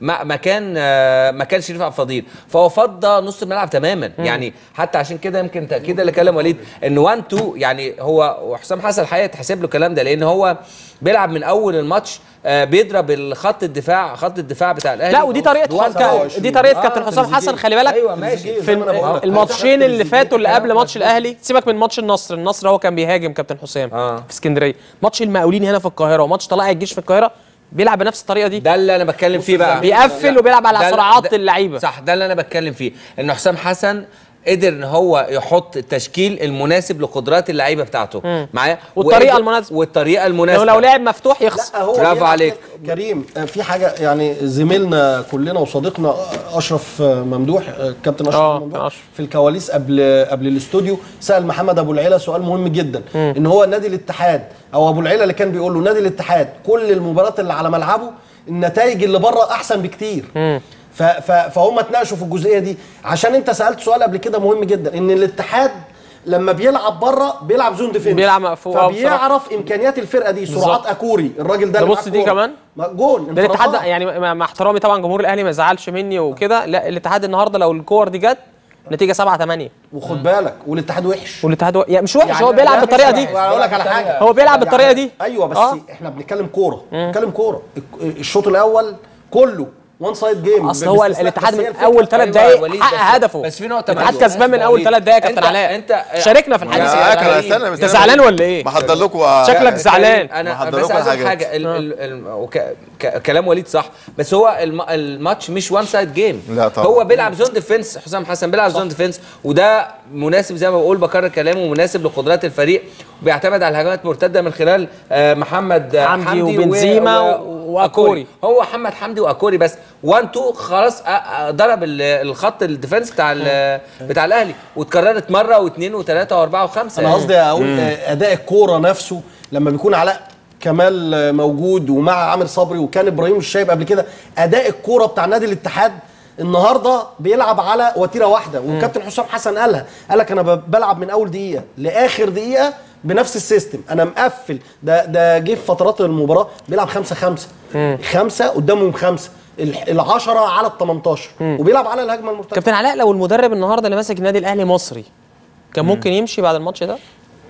ما- مكان آه، مكان شريف عبد الفضيل فهو فضى نص الملعب تماما يعني حتى عشان كده يمكن تاكيدا لكلام وليد ان 1 2 يعني هو وحسام حسن الحقيقه تحسب له الكلام ده لان هو بيلعب من اول الماتش آه، بيضرب الخط الدفاع خط الدفاع بتاع الاهلي لا ودي طريقه وان كا- تو. دي طريقه آه، كابتن حسام حسن خلي بالك ايوه ماشي في الماتشين اللي فاتوا اللي قبل ماتش الاهلي سيبك من ماتش النصر النصر هو كان بيهاجم كابتن حسام آه. في اسكندريه ماتش المقاولين هنا في القاهره وماتش طلائع الجيش في القاهره بيلعب بنفس الطريقه دي ده اللي انا بتكلم فيه بقى بيقفل وبيلعب على ده- سرعات ده- اللعيبه صح ده اللي انا بتكلم فيه ان حسام حسن قدر ان هو يحط التشكيل المناسب لقدرات اللعيبه بتاعته معايا والطريقة وقدر- المناسبة. والطريقه لو المناسبه لو لعب مفتوح يخسر هو برافو بيلعب عليك. كده. كريم آه، في حاجه يعني زميلنا كلنا وصديقنا آه، اشرف آه، ممدوح آه، كابتن اشرف آه، ممدوح أشرف. في الكواليس قبل قبل الاستوديو سال محمد ابو العيله سؤال مهم جدا ان هو نادي الاتحاد او ابو العيله اللي كان بيقول له نادي الاتحاد كل المباريات اللي على ملعبه النتائج اللي بره احسن بكتير ف- ف- فهم اتناقشوا في الجزئيه دي عشان انت سالت سؤال قبل كده مهم جدا ان الاتحاد لما بيلعب بره بيلعب زون ديفنس بيلعب مقفول، آه، بصراحة. فبيعرف امكانيات الفرقه دي سرعات بالظبط. اكوري الراجل ده ده اللي بص معاه دي الكورة. كمان. ما- جون ده الاتحاد انفرادات. يعني مع مع احترامي طبعا جمهور الاهلي ما يزعلش مني وكده لا الاتحاد النهارده لو الكور دي جت نتيجه 7 8 وخد بالك والاتحاد وحش والاتحاد و... يعني مش وحش يعني هو بيلعب لا، مش بالطريقه وحش. دي انا اقول لك على حاجه هو بيلعب بالطريقه دي ايوه بس آه. احنا بنتكلم كوره بنتكلم كوره الك- الشوط الاول كله وان سايد جيم اصل هو الاتحاد من الفكرة- اول ثلاث أيوة دقائق يا وليد، حقق بس- هدفه بس في نقطة الاتحاد معلش. كسبان من اول وليد، ثلاث دقائق يا كابتن أنت- علاء أنت- شاركنا في الحديث يا يا كريم. كريم. استنى انت زعلان ولا ايه؟ محضر لكم شكلك زعلان انا محضر بس لكم عايز اقول الحاجات. حاجه ال ال ال وك ك كلام وليد صح بس هو الم الماتش مش وان سايد جيم لا طبعا. هو بيلعب زون ديفنس حسام حسن بيلعب زون ديفنس وده مناسب زي ما بقول بكرر كلامه مناسب لقدرات الفريق وبيعتمد على الهجمات المرتده من خلال آه، محمد آه، حمدي حمدي وبنزيما و- وأكوري. هو محمد حمدي واكوري بس 1 2 خلاص آه، آه، ضرب ال- الخط الديفنس بتاع ال- بتاع الاهلي واتكررت مره واثنين وثلاثه واربعه وخمسه انا قصدي اقول آه، اداء الكوره نفسه لما بيكون علاء كمال آه، موجود ومع عامر صبري وكان ابراهيم الشايب قبل كده اداء الكوره بتاع نادي الاتحاد النهارده بيلعب على وتيره واحده وكابتن حسام حسن قالها قال لك انا ب- بلعب من اول دقيقه لاخر دقيقه بنفس السيستم انا مقفل ده ده جه في فترات المباراه بيلعب خمسة خمسة خمسة قدامهم خمسة ال- العشرة على ال 18 وبيلعب على الهجمه المرتده كابتن علاء لو المدرب النهارده اللي ماسك النادي الاهلي مصري كان ممكن يمشي بعد الماتش ده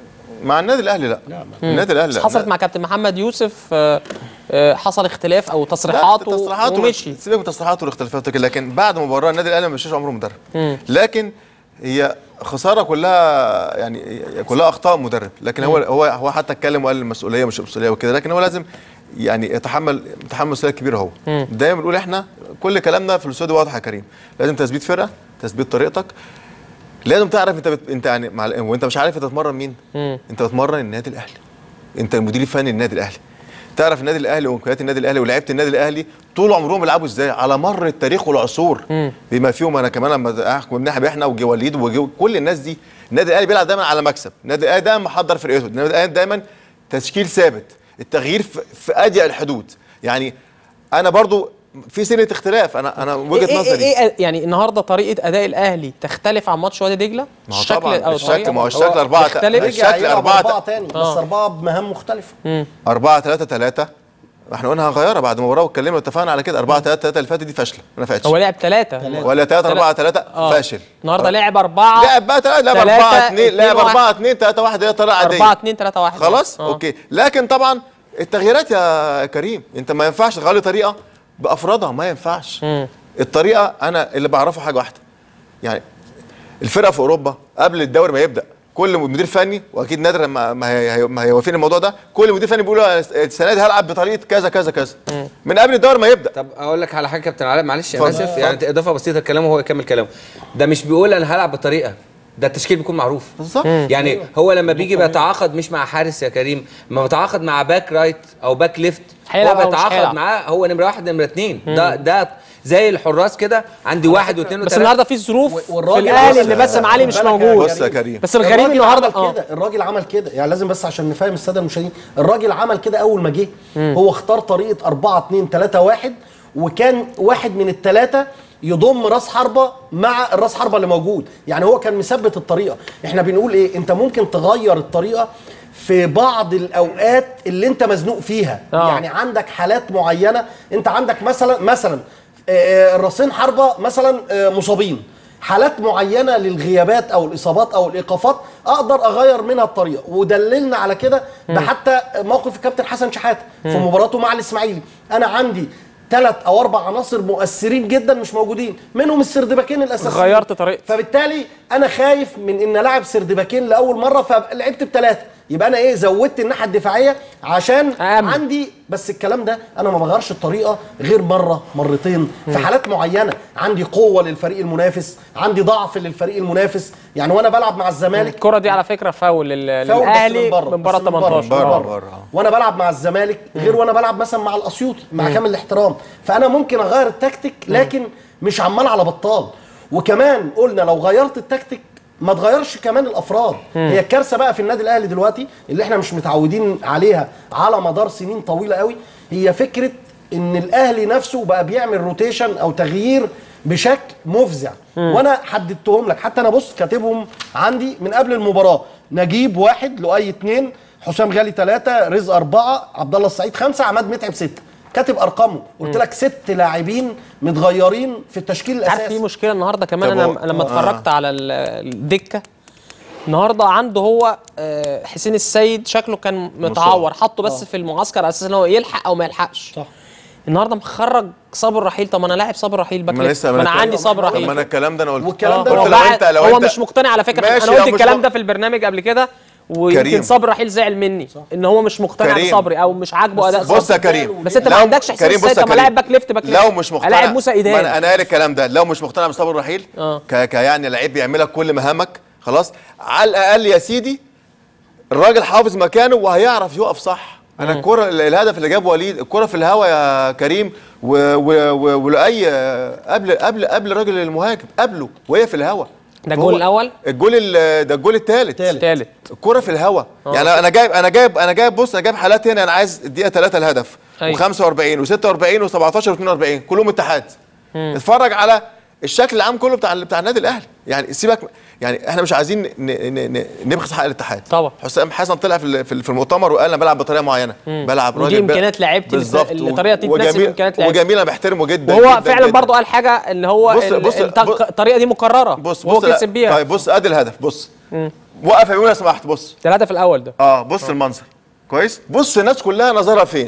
مع النادي الاهلي لا النادي الاهلي بس لا حصلت مع كابتن محمد يوسف آه، آه، حصل اختلاف او تصريحات لا، و- تصريحات ومشي سيبك من التصريحات والاختلافات وكده، لكن بعد مباراه النادي الاهلي ما مشيش عمره مدرب لكن هي خساره كلها يعني كلها اخطاء مدرب لكن هو هو هو حتى اتكلم وقال المسؤوليه مش مسؤوليه وكده لكن هو لازم يعني يتحمل يتحمل مسؤوليه كبيره هو دايما بنقول احنا كل كلامنا في الاستوديو واضح يا كريم لازم تثبيت فرقه تثبيت طريقتك لازم تعرف انت بت... انت يعني مع... وانت مش عارف انت تتمرن مين انت بتمرن النادي الاهلي انت المدير الفني للنادي الاهلي تعرف النادي الاهلي وامكانيات النادي الاهلي ولعيبه النادي الاهلي طول عمرهم بيلعبوا ازاي على مر التاريخ والعصور بما فيهم انا كمان لما احكم بنحب احنا وجي وليد وجي كل الناس دي النادي الاهلي بيلعب دايما على مكسب النادي الاهلي دايما محضر فرقته النادي الاهلي دايما تشكيل ثابت التغيير في, في اضيق الحدود يعني انا برضو في سنه اختلاف انا انا وجهه إيه نظري إيه إيه يعني النهارده طريقه اداء الاهلي تختلف عن ماتش وادي دجله ما هو طبعا الشكل الطريقة؟ ما هو الشكل أربعة يختلف؟ الشكل رجع يلعب أربعة أربعة تاني بس أربعة بمهام مختلفة 4 3 3 احنا قلنا هنغيرها بعد المباراه واتكلمنا واتفقنا على كده 4 3 3 اللي فاتت دي فاشله ما نفعتش هو لعب ثلاثة ولا 3 4 3 آه. فاشل النهارده لعب أربعة لعب بقى تلاتة- لعب تلاتة، 4 2 لعب اتنين، 4 2 3 1 هي طريقه عاديه 4 2 3 1 خلاص اوكي لكن طبعا التغييرات يا كريم انت ما ينفعش تغير لي طريقه بافرادها ما ينفعش الطريقه انا اللي بعرفه حاجه واحده يعني الفرقه في اوروبا قبل الدوري ما يبدا كل مدير فني واكيد نادر ما ما هي- ما هيوافقني الموضوع ده كل مدير فني بيقول أنا السنه دي هلعب بطريقه كذا كذا كذا من قبل الدوري ما يبدا طب اقول لك على حاجه كابتن علاء معلش انا اتفضل. اسف يعني اضافه بسيطه لكلامه وهو يكمل كلامه ده مش بيقول انا هلعب بطريقه ده التشكيل بيكون معروف بالظبط يعني هو لما بيجي بيتعاقد مش مع حارس يا كريم لما بيتعاقد مع باك رايت او باك ليفت هيلعب هو أو مش بيتعاقد هيلعب. معاه هو نمره واحد نمره اثنين ده ده زي الحراس كده عندي واحد واثنين بس وثلاثه النهارده في ظروف في والراجل الاهلي بص- اللي باسم علي مش خد بالك يا موجود بص يا كريم بس الغريب الراجل النهارده عمل اه كده الراجل عمل كده يعني لازم بس عشان نفهم الساده المشاهدين الراجل عمل كده اول ما جه هو اختار طريقه 4 2 3 1 وكان واحد من الثلاثه يضم راس حربه مع الراس حربه اللي موجود يعني هو كان مثبت الطريقه احنا بنقول ايه انت ممكن تغير الطريقه في بعض الاوقات اللي انت مزنوق فيها آه. يعني عندك حالات معينه انت عندك مثلا مثلا آه، الراسين حربه مثلا آه، مصابين حالات معينه للغيابات او الاصابات او الايقافات اقدر اغير منها الطريقه ودللنا على كده ده حتى موقف الكابتن حسن شحاته في مم. مباراته مع الاسماعيلي انا عندي ثلاث او اربع عناصر مؤثرين جدا مش موجودين منهم السردباكين الاساسيين غيرت طريقتك فبالتالي انا خايف من ان العب سردباكين لاول مره فلعبت بثلاثه يبقى انا ايه زودت الناحيه الدفاعيه عشان أم. عندي بس الكلام ده انا ما بغيرش الطريقه غير مره مرتين في مم. حالات معينه عندي قوه للفريق المنافس عندي ضعف للفريق المنافس يعني وانا بلعب مع الزمالك الكره دي على فكره فاول لل- فاول بس للاهلي من بره من بره بس من 18 بره, آه. بره. وانا بلعب مع الزمالك غير وانا بلعب مثلا مع الاسيوطي مع مم. كامل الاحترام فانا ممكن اغير التكتيك لكن مش عمال على بطال وكمان قلنا لو غيرت التكتيك ما تغيرش كمان الافراد مم. هي الكارثه بقى في النادي الاهلي دلوقتي اللي احنا مش متعودين عليها على مدار سنين طويله قوي هي فكره ان الاهلي نفسه بقى بيعمل روتيشن او تغيير بشكل مفزع مم. وانا حددتهم لك حتى انا بص كاتبهم عندي من قبل المباراه نجيب واحد لؤي اثنين حسام غالي ثلاثه رزق اربعه عبد الله السعيد خمسه عماد متعب سته كاتب ارقامه قلت مم. لك ست لاعبين متغيرين في التشكيل عارف الاساسي في مشكله النهارده كمان طب انا هو- لما آه. اتفرجت على ال- الدكه النهارده عنده هو آه، حسين السيد شكله كان متعور حطه بس آه. في المعسكر على اساس ان هو يلحق او ما يلحقش صح النهارده مخرج صابر رحيل طب ما انا لاعب صابر رحيل باك ما انا ليفت. لسه ما انا بتكلم- عندي صابر طب ما رحيل انا الكلام ده انا قلت والكلام ده قلت هو, لو بعد- انت لو هو انت مش مقتنع على فكره ماشي، انا قلت لو مش الكلام مق- ده في البرنامج قبل كده ويمكن كريم. صبري رحيل زعل مني ان هو مش مقتنع كريم. بصبري او مش عاجبه اداء صبري بص يا كريم بس انت ما لو- عندكش حسين كريم بص السيد يا طب ما كريم. لاعب باك ليفت باك ليفت لو مش مقتنع الاعب موسى ما ايدان انا انا قايل الكلام ده لو مش مقتنع بصبر رحيل اه ك ك يعني لعيب بيعملك كل مهامك خلاص على الاقل يا سيدي الراجل حافظ مكانه وهيعرف يقف صح انا مم. الكره ال- الهدف اللي جابه وليد الكره في الهوا يا كريم و- و- و- ولأي قبل قبل قبل الراجل المهاجم قبله وهي في الهوا ده الجول هو- الاول الجول ال- ده الجول الثالث الثالث الكرة في الهوا آه. يعني انا جايب انا جايب انا جايب بص انا جايب حالات هنا انا عايز الدقيقه 3 الهدف أيوة. و45 و46 و17 و42 كلهم اتحاد مم. اتفرج على الشكل العام كله بتاع بتاع النادي الاهلي يعني سيبك يعني احنا مش عايزين ن- ن- ن- نبخس حق الاتحاد طبعا حسام حسن طلع في ال- في ال- في المؤتمر وقال انا بلعب بطريقه معينه مم. بلعب ودي راجل بل- إمكانيات لعيبتي بالظبط بت- الطريقة دي تناسب وجميل- إمكانيات لعيبتي. وجميل انا بحترمه جدا وهو جداً فعلا جداً. برضو قال حاجه اللي هو بص- ال- بص- الت- بص- الطريقه دي مكرره بص وهو بص لا. كسب بيها طيب بص ادي الهدف بص مم. وقف يا بيقول لو سمحت بص ده الهدف الاول ده اه بص المنظر كويس بص الناس كلها نظرها فين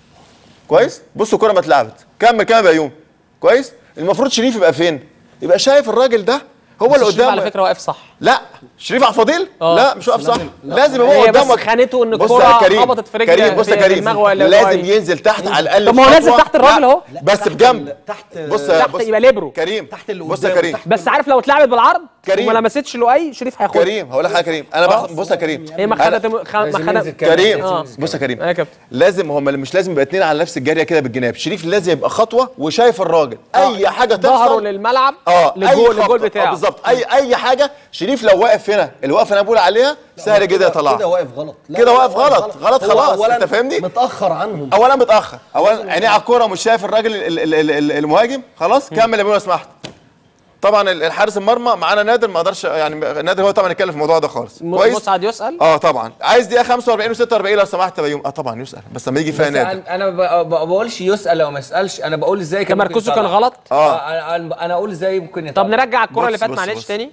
كويس بص الكره ما اتلعبت كمل كمل يا يوم كويس المفروض شريف يبقى فين يبقى شايف الراجل ده هو بس اللي شريف قدامه على فكره واقف صح لا شريف عبد الفضيل آه. لا مش واقف صح لازم- لا. لازم هو هي بس قدامك خانته إن بص الكرة يا كريم خبطت في رجل- كريم بص يا في كريم دماغه ولا لازم ولا- ينزل تحت على الاقل طب ما هو خطوة. نازل تحت الراجل لا، اهو بس بجنب تحت بص تحت بص يبقى ليبرو كريم تحت اللي بص يا قدامه، كريم تحت بس عارف لو اتلعبت بالعرض كريم. وما لمستش لؤي شريف هياخدها كريم هقول لك حاجه كريم انا بخ... بص يا كريم هي ما أنا- خدت ما خدت كريم آه. بص يا كريم يا كابتن لازم هم مش لازم يبقى اتنين على نفس الجاريه كده بالجناب شريف لازم يبقى خطوه وشايف الراجل اي حاجه ظهره تحصل للملعب اه للجول أي للجول خبطة. بتاعه آه بالظبط اي اي حاجه شريف لو واقف هنا الوقفه اللي انا بقول عليها سهل جدا يطلعها كده واقف غلط لا، كده لا، واقف غلط غلط هو خلاص أولاً انت فاهمني متاخر عنهم اولا متاخر اولا عينيه على الكوره ومش شايف الراجل ال- ال- ال- ال- المهاجم خلاص كمل يا ابو لو سمحت طبعا ال- الحارس المرمى معانا نادر ما اقدرش يعني نادر هو طبعا يتكلم في الموضوع ده خالص م- كويس مسعد يسال اه طبعا عايز دقيقه 45 و46 لو سمحت يا بيوم اه طبعا يسال بس لما يجي فيها بس نادر انا أنا ب- ب- بقولش يسال او ما يسالش انا بقول ازاي كان ممكن مركزه يطلع. كان غلط؟ آه. انا انا أنا اقول ازاي ممكن يطلع طب نرجع الكره اللي بص- فاتت بص- معلش بص. تاني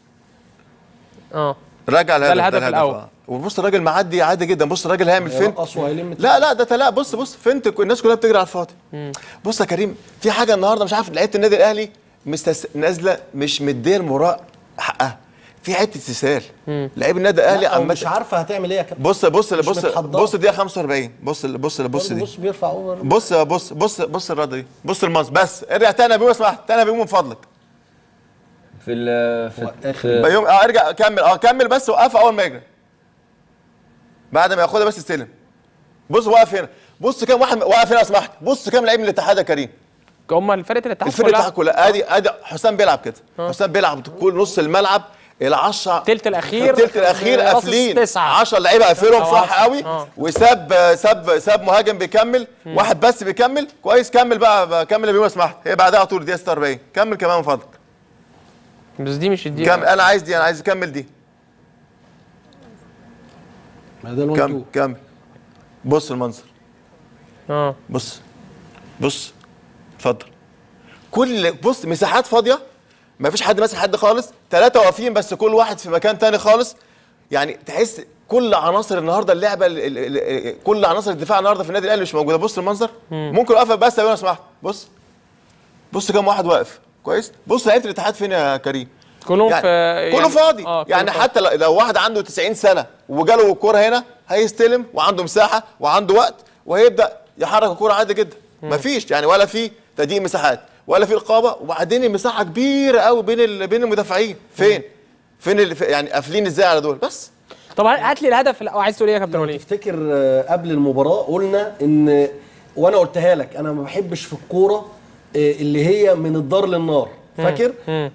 اه رجع الهدف الهدف الأول. آه. وبص الراجل معدي عادي جدا بص الراجل هيعمل فين هيرقص وهيلم لا لا ده لا بص بص فنت الناس كلها بتجري على الفاضي بص يا كريم في حاجه النهارده مش عارف لعيبه النادي الاهلي مستس... نازله مش مديه المباراه حقها في حته استسهال لعيب النادي الاهلي لا، أو عامه مش عارفه هتعمل ايه يا كابتن بص بص مش بص متحضرة. بص دقيقه 45 بص بص بص دي بص بيرفع اوفر بص بص بص بص الرده دي بص المنظر بس ارجع تاني يا بيوم اسمع تاني يا بيوم من فضلك في ال في, في بيوم اه ارجع كمل اه كمل بس وقف اول ما يجري بعد ما ياخدها بس استلم بص واقف هنا بص كام واحد واقف هنا لو سمحت بص كام لعيب من الاتحاد يا كريم هم فرقه الاتحاد الفرقه بتاعتك كلها ادي ادي حسام بيلعب كده حسام بيلعب كل نص الملعب العشرة التلت الاخير التلت الاخير باصص قافلين تسعة 10 لعيبه قافلهم أو صح عشرة. قوي آه. وساب ساب ساب مهاجم بيكمل واحد بس بيكمل كويس كمل بقى بقى كمل يا بيوم لو سمحت هي بعدها على طول دقيقه 46 كمل كمان من فضلك بس دي مش الدقيقه كمل انا عايز دي انا عايز اكمل دي ما ده كمل الوان كمل بص المنظر اه بص بص اتفضل كل بص مساحات فاضيه ما فيش حد ماسك حد خالص ثلاثه واقفين بس كل واحد في مكان تاني خالص يعني تحس كل عناصر النهارده اللعبه ال- ال- ال- كل عناصر الدفاع النهارده في النادي الاهلي مش موجوده بص المنظر ممكن اقف بس لو انا سمحت بص بص كام واحد واقف كويس بص لعيبه الاتحاد فين يا كريم كلهم يعني في كله يعني- فاضي اه كله يعني فاضي. حتى لو- لو واحد عنده 90 سنه وجاله الكوره هنا هيستلم وعنده مساحه وعنده وقت وهيبدا يحرك الكوره عادي جدا مفيش يعني ولا في تضييق مساحات ولا في رقابه وبعدين المساحه كبيره قوي بين ال- بين المدافعين فين فين اللي يعني قافلين ازاي على دول بس طب هات لي الهدف الأول. عايز تقول ايه يا كابتن وليد تفتكر آه، قبل المباراه قلنا ان وانا قلتها لك انا ما بحبش في الكوره آه، اللي هي من الدار للنار فاكر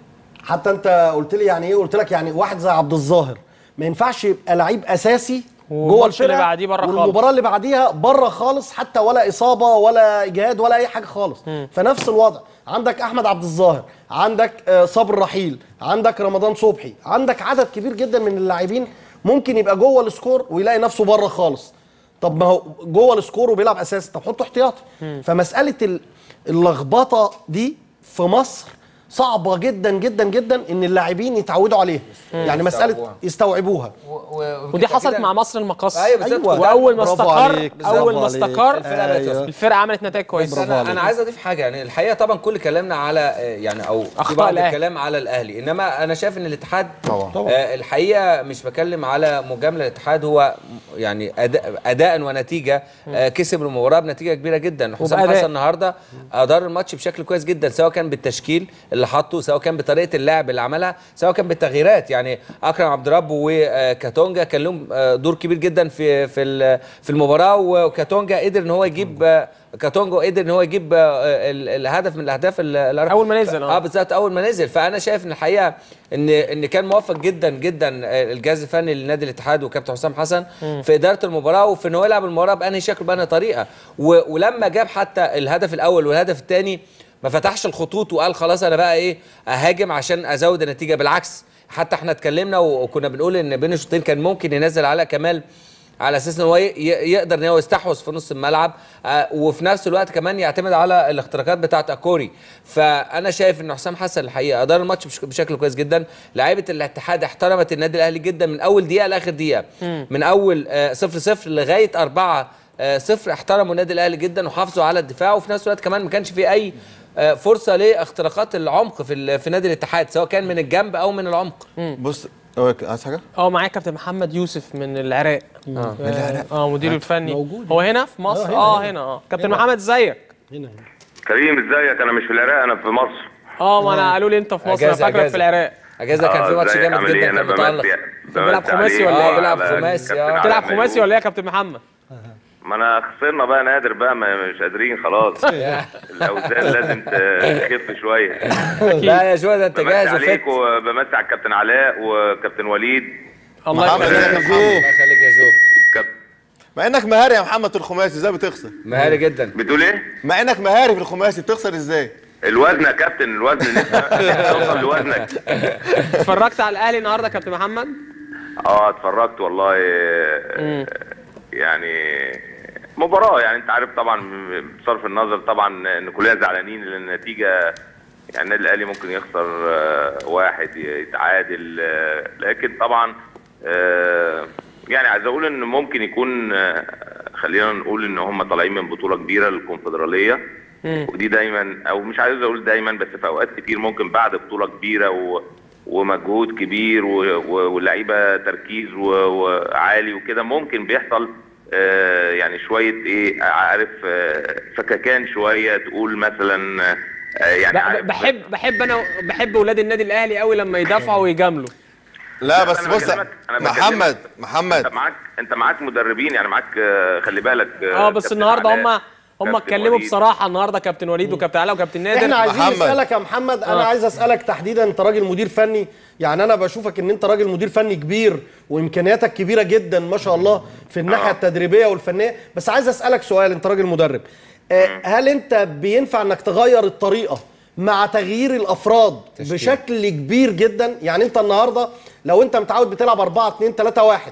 حتى انت قلت لي يعني ايه قلت لك يعني واحد زي عبد الظاهر ما ينفعش يبقى لعيب اساسي جوه والماتش اللي الفرقه بعديه بره خالص. والمباراه اللي بعديها بره خالص حتى ولا اصابه ولا اجهاد ولا اي حاجه خالص فنفس الوضع عندك احمد عبد الظاهر عندك آه، صبر رحيل عندك رمضان صبحي عندك عدد كبير جدا من اللاعبين ممكن يبقى جوه السكور ويلاقي نفسه بره خالص طب ما هو جوه السكور وبيلعب اساسي طب حطه احتياطي فمساله ال- اللخبطه دي في مصر صعبه جدا جدا جدا ان اللاعبين يتعودوا عليها يعني مساله يستوعبوها. يستوعبوها ودي حصلت مع مصر المقص ايوه بالظبط أيوة. وده- واول ما برافو استقر عليك، اول برافو ما عليك. استقر الفرقة بقت أيوة. الفرقه عملت نتائج بس كويسه انا انا عايز اضيف حاجه يعني الحقيقه طبعا كل كلامنا على آه، يعني او في أخطاء بعض الأهلي. الكلام على الاهلي انما انا شايف ان الاتحاد طبعا. آه الحقيقه مش بكلم على مجامله الاتحاد هو م- يعني اداء, أداء ونتيجه آه كسب المباراه بنتيجه كبيره جدا حسام وبأداء. حسن النهارده ادار الماتش بشكل كويس جدا سواء كان بالتشكيل اللي حطه سواء كان بطريقه اللعب اللي عملها سواء كان بالتغييرات يعني اكرم عبد الرب وكاتونجا كان لهم آه، دور كبير جدا في في ال- في المباراه وكاتونجا قدر ان هو يجيب آه، كاتونجا قدر ان هو يجيب آه، ال- الهدف من الاهداف ال- الأربعة. أول ما نزل، آه. اه بالذات اول ما نزل فانا شايف ان الحقيقه ان ان كان موفق جدا جدا آه، الجهاز الفني لنادي الاتحاد وكابتن حسام حسن في اداره المباراه وفي ان هو يلعب المباراه بانهي شكل بانهي طريقه و- ولما جاب حتى الهدف الاول والهدف الثاني ما فتحش الخطوط وقال خلاص انا بقى ايه اهاجم عشان ازود النتيجه بالعكس حتى احنا اتكلمنا و- وكنا بنقول ان بين الشوطين كان ممكن ينزل علاء كمال على اساس ان هو ي- ي- يقدر ان هو يستحوذ في نص الملعب آه، وفي نفس الوقت كمان يعتمد على الاختراقات بتاعه اكوري فانا شايف ان حسام حسن الحقيقه ادار الماتش بش- بشكل كويس جدا لعيبه الاتحاد احترمت النادي الاهلي جدا من اول دقيقه لاخر دقيقه من اول 0 0 لغايه 4 0 احترموا النادي الاهلي جدا وحافظوا على الدفاع وفي نفس الوقت كمان ما كانش في اي آه، فرصه لاختراقات العمق في ال- في نادي الاتحاد سواء كان من الجنب او من العمق بص هو عايز حاجه اه معايا كابتن محمد يوسف من العراق اه من العراق اه مدير الفني موجود. هو هنا في مصر آه، هنا، اه هنا. هنا اه كابتن محمد ازيك هنا كريم ازيك انا مش في العراق انا في مصر اه ما انا قالوا لي انت في مصر انا أجازة- فاكرك أجازة. في العراق اجازه كان في آه، ماتش ازيك، جامد عامل ايه؟ جدا انا كان متالق بمسي بيلعب بمسي خماسي عليك ولا إيه؟ وعلى بيلعب خماسي، كابتن آه. علاء تلعب خماسي ميمون. ولا ايه يا كابتن محمد ما انا خسرنا بقى نادر بقى ما مش قادرين خلاص الاوزان لازم تخف شويه لا يا جو ده انت بمسي جاهز وفت عليك وبمسي على الكابتن علاء وكابتن وليد الله محمد يخليك يا الله جو يخليك يا جو كاب... مع انك مهاري يا محمد الخماسي ازاي بتخسر مهاري جدا بتقول ايه؟ مع انك مهاري في الخماسي بتخسر ازاي الوزن يا كابتن الوزن نفسك توصل لوزنك اتفرجت على الاهلي النهارده يا كابتن محمد اه اتفرجت والله يعني مباراة يعني انت عارف طبعا بصرف النظر طبعا ان كلنا زعلانين لان النتيجة يعني النادي الاهلي ممكن يخسر آه، واحد يتعادل آه، لكن طبعا آه، يعني عايز اقول ان ممكن يكون آه، خلينا نقول ان هم طالعين من بطولة كبيرة للكونفدرالية ودي دايما او مش عايز اقول دايما بس في اوقات كتير ممكن بعد بطوله كبيره و ومجهود كبير و- و- واللعيبه تركيز و- وعالي وكده ممكن بيحصل آه، يعني شويه ايه عارف آه، فككان شويه تقول مثلا آه، يعني لا عارف بحب بحب انا بحب ولاد النادي الاهلي قوي لما يدافعوا ويجاملوا لا بس أنا بص بكلمك- أنا بكلمك. محمد محمد انت معاك انت معاك مدربين يعني معاك آه، خلي بالك اه بس كابتن النهارده علاء، هم هم كابتن اتكلموا وليد. بصراحه النهارده كابتن وليد وكابتن علاء وكابتن نادر احنا عايزين محمد. نسالك يا محمد انا آه. عايز اسالك تحديدا انت راجل مدير فني يعني انا بشوفك ان انت راجل مدير فني كبير وامكانياتك كبيره جدا ما شاء الله في الناحيه التدريبيه والفنيه بس عايز اسالك سؤال انت راجل مدرب آه، هل انت بينفع انك تغير الطريقه مع تغيير الافراد تشكيل. بشكل كبير جدا يعني انت النهارده لو انت متعود بتلعب 4 2 3 1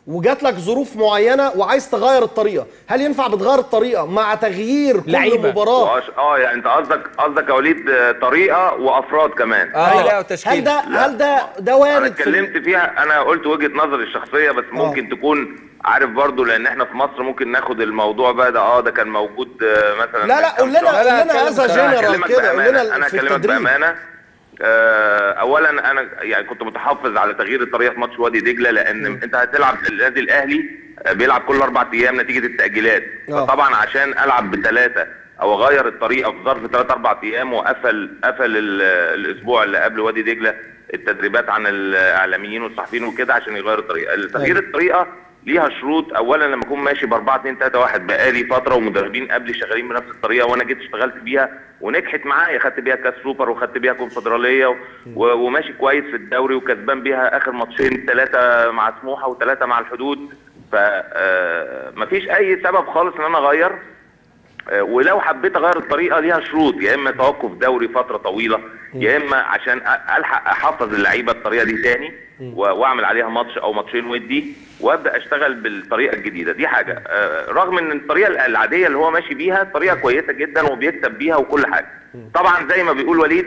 وجات لك ظروف معينه وعايز تغير الطريقه هل ينفع بتغير الطريقه مع تغيير كل لعيبة. مباراه وأش- اه يعني انت قصدك قصدك يا وليد آه، طريقه وافراد كمان هل ده هل ده ده انا وارد في اتكلمت فيها انا قلت وجهه نظري الشخصيه بس ممكن تكون عارف برضو لان احنا في مصر ممكن ناخد الموضوع بقى ده اه ده كان موجود آه، مثلا لا لا قول لنا قول لنا أنا هذا هكلمك جنرال كده قول بأمانة. لنا انا في اكلمك التدريب بامانه آه، اولا انا يعني كنت متحفظ على تغيير الطريقه في ماتش وادي دجله لان انت هتلعب النادي الاهلي آه، بيلعب كل اربع ايام نتيجه التاجيلات آه. فطبعا عشان العب بثلاثه او اغير الطريقه في ظرف ثلاث اربع ايام وقفل قفل ال- الاسبوع اللي قبل وادي دجله التدريبات عن الاعلاميين والصحفيين وكده عشان يغير الطريقه تغيير الطريقه ليها شروط اولا لما اكون ماشي ب 4 2 3 1 بقالي فتره ومدربين قبلي شغالين بنفس الطريقه وانا جيت اشتغلت بيها ونجحت معايا خدت بيها كاس سوبر وخدت بيها كونفدراليه و- و- وماشي كويس في الدوري وكسبان بيها اخر ماتشين ثلاثه مع سموحه وثلاثه مع الحدود فمفيش اي سبب خالص ان انا اغير آه، ولو حبيت اغير الطريقه ليها شروط يا اما توقف دوري فتره طويله يا اما عشان أ- الحق احفظ اللعيبه الطريقه دي تاني و- واعمل عليها ماتش او ماتشين ودي وابدا اشتغل بالطريقه الجديده دي حاجه آه، رغم ان الطريقه العاديه اللي هو ماشي بيها طريقه كويسه جدا وبيكسب بيها وكل حاجه طبعا زي ما بيقول وليد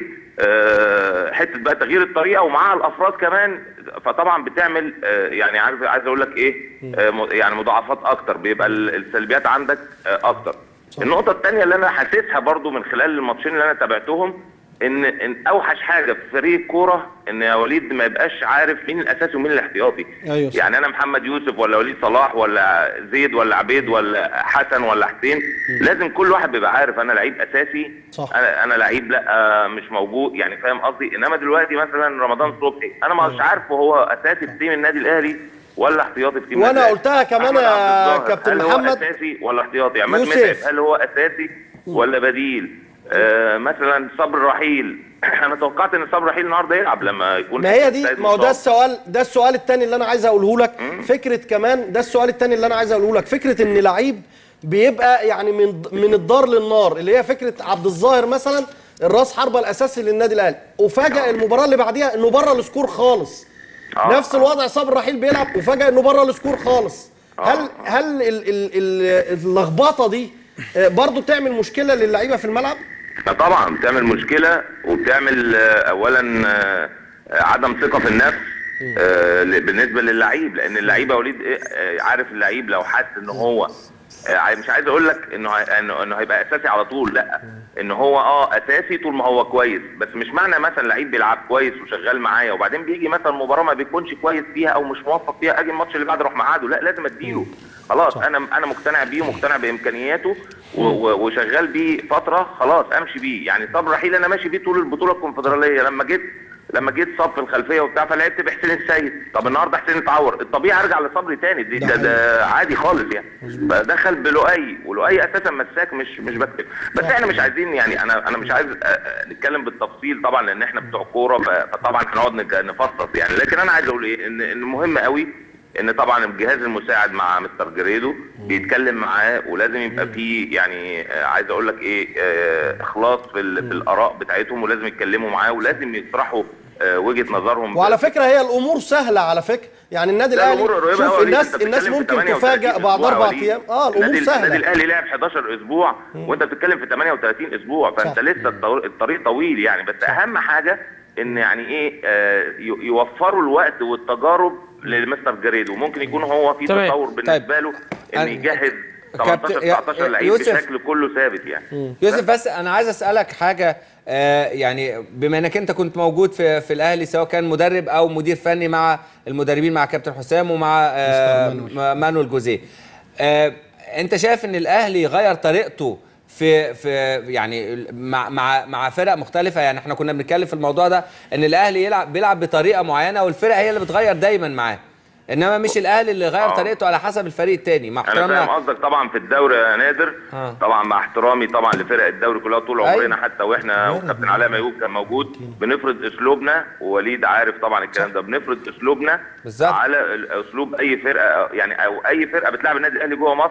آه، حته بقى تغيير الطريقه ومعاها الافراد كمان فطبعا بتعمل آه، يعني عارف عايز اقول لك ايه آه، م- يعني مضاعفات اكتر بيبقى ال- السلبيات عندك آه، اكتر النقطة الثانية اللي أنا حاسسها برضو من خلال الماتشين اللي أنا تابعتهم إن إن أوحش حاجة في فريق الكورة إن يا وليد ما يبقاش عارف مين الأساسي ومين الاحتياطي. ايوه صح. يعني أنا محمد يوسف ولا وليد صلاح ولا زيد ولا عبيد ولا حسن ولا حسين لازم كل واحد بيبقى عارف أنا لعيب أساسي صح. أنا أنا لعيب لا مش موجود يعني فاهم قصدي إنما دلوقتي مثلا رمضان صبحي أنا مش عارفه هو أساسي في تيم النادي الأهلي ولا احتياطي في تيم وانا النادي قلتها كمان أحمد يا عبد الظاهر، كابتن هل هو محمد اساسي ولا احتياطي عماد يوسف. متعب هل هو اساسي ولا بديل آه مثلا صبر رحيل انا توقعت ان صبر رحيل النهارده يلعب لما يكون ما هي دي سيد ما هو ده مصاب. السؤال ده السؤال الثاني اللي انا عايز اقوله لك فكره كمان ده السؤال الثاني اللي انا عايز اقوله لك فكره ان لعيب بيبقى يعني من من الدار للنار اللي هي فكره عبد الظاهر مثلا الراس حربه الاساسي للنادي الاهلي وفاجئ المباراه اللي بعديها انه بره السكور خالص نفس الوضع صابر رحيل بيلعب وفاجئ انه بره السكور خالص هل هل ال- ال- ال- اللخبطه دي آه، برضو تعمل مشكله للعيبه في الملعب لا طبعا بتعمل مشكله وبتعمل آه، اولا آه، آه، عدم ثقه في النفس آه، ل- بالنسبه للعيب لان اللعيبه وليد إيه، آه، عارف اللعيب لو حس ان هو آه، عاي- مش عايز اقول لك انه هي- انه انه هيبقى اساسي على طول لا ان هو اه اساسي طول ما هو كويس بس مش معنى مثلا لعيب بيلعب كويس وشغال معايا وبعدين بيجي مثلا مباراه ما بيكونش كويس فيها او مش موفق فيها اجي الماتش اللي بعده اروح مقعده لا لازم اديله خلاص انا انا مقتنع بيه ومقتنع بامكانياته و- و- وشغال بيه فتره خلاص امشي بيه يعني صبر رحيل انا ماشي بيه طول البطوله الكونفدراليه لما جيت لما جيت صف في الخلفيه وبتاع فلعبت بحسين السيد طب النهارده حسين اتعور الطبيعي ارجع لصبري تاني دي ده, ده عادي خالص يعني فدخل بلؤي ولؤي اساسا مساك مش مش بكتب بس احنا مش عايزين يعني انا انا مش عايز آه، آه، نتكلم بالتفصيل طبعا لان احنا بتوع كوره ف- فطبعا هنقعد نك- نفصص يعني لكن انا عايز اقول ايه ان ان مهم قوي ان طبعا الجهاز المساعد مع مستر جريدو بيتكلم معاه ولازم يبقى فيه يعني آه، عايز اقول لك ايه آه، اخلاص في, ال- في الاراء بتاعتهم ولازم يتكلموا معاه ولازم يطرحوا آه، وجهه نظرهم وعلى فكره هي الامور سهله على فكره يعني النادي لا، الاهلي الأمور قريبة شوف أوي. الناس أنت الناس بتتكلم في ممكن 38 تفاجئ بعد أسبوع اربع وليد. ايام اه الامور النادي- سهله النادي الاهلي لعب 11 اسبوع وانت بتتكلم في 38 اسبوع فانت لسه الطو- الطريق طويل يعني بس اهم حاجه ان يعني ايه آه، ي- يوفروا الوقت والتجارب لمستر جريدو ممكن يكون هو في تمام. تطور بالنسبه له ان أنا- يجهز كابتن- 18 يا- 19 لعيب يوسف. بشكل كله ثابت يعني يوسف بس انا عايز اسالك حاجه آه يعني بما انك انت كنت موجود في في الاهلي سواء كان مدرب او مدير فني مع المدربين مع كابتن حسام ومع آه م- مانويل جوزيه آه انت شايف ان الاهلي غير طريقته في في يعني مع مع مع فرق مختلفه يعني احنا كنا بنتكلم في الموضوع ده ان الاهلي يلعب بيلعب بطريقه معينه والفرق هي اللي بتغير دايما معاه انما مش الاهلي اللي غير طريقته على حسب الفريق التاني مع انا فاهم احترامنا قصدك طبعا في الدوري يا نادر آه. طبعا مع احترامي طبعا لفرق الدوري كلها طول أيوة. عمرنا حتى واحنا وكابتن علاء ميهوب كان موجود بنفرض اسلوبنا ووليد عارف طبعا الكلام ده بنفرض اسلوبنا بالظبط. على ال- اسلوب اي فرقه يعني او اي فرقه بتلعب النادي الاهلي جوه مصر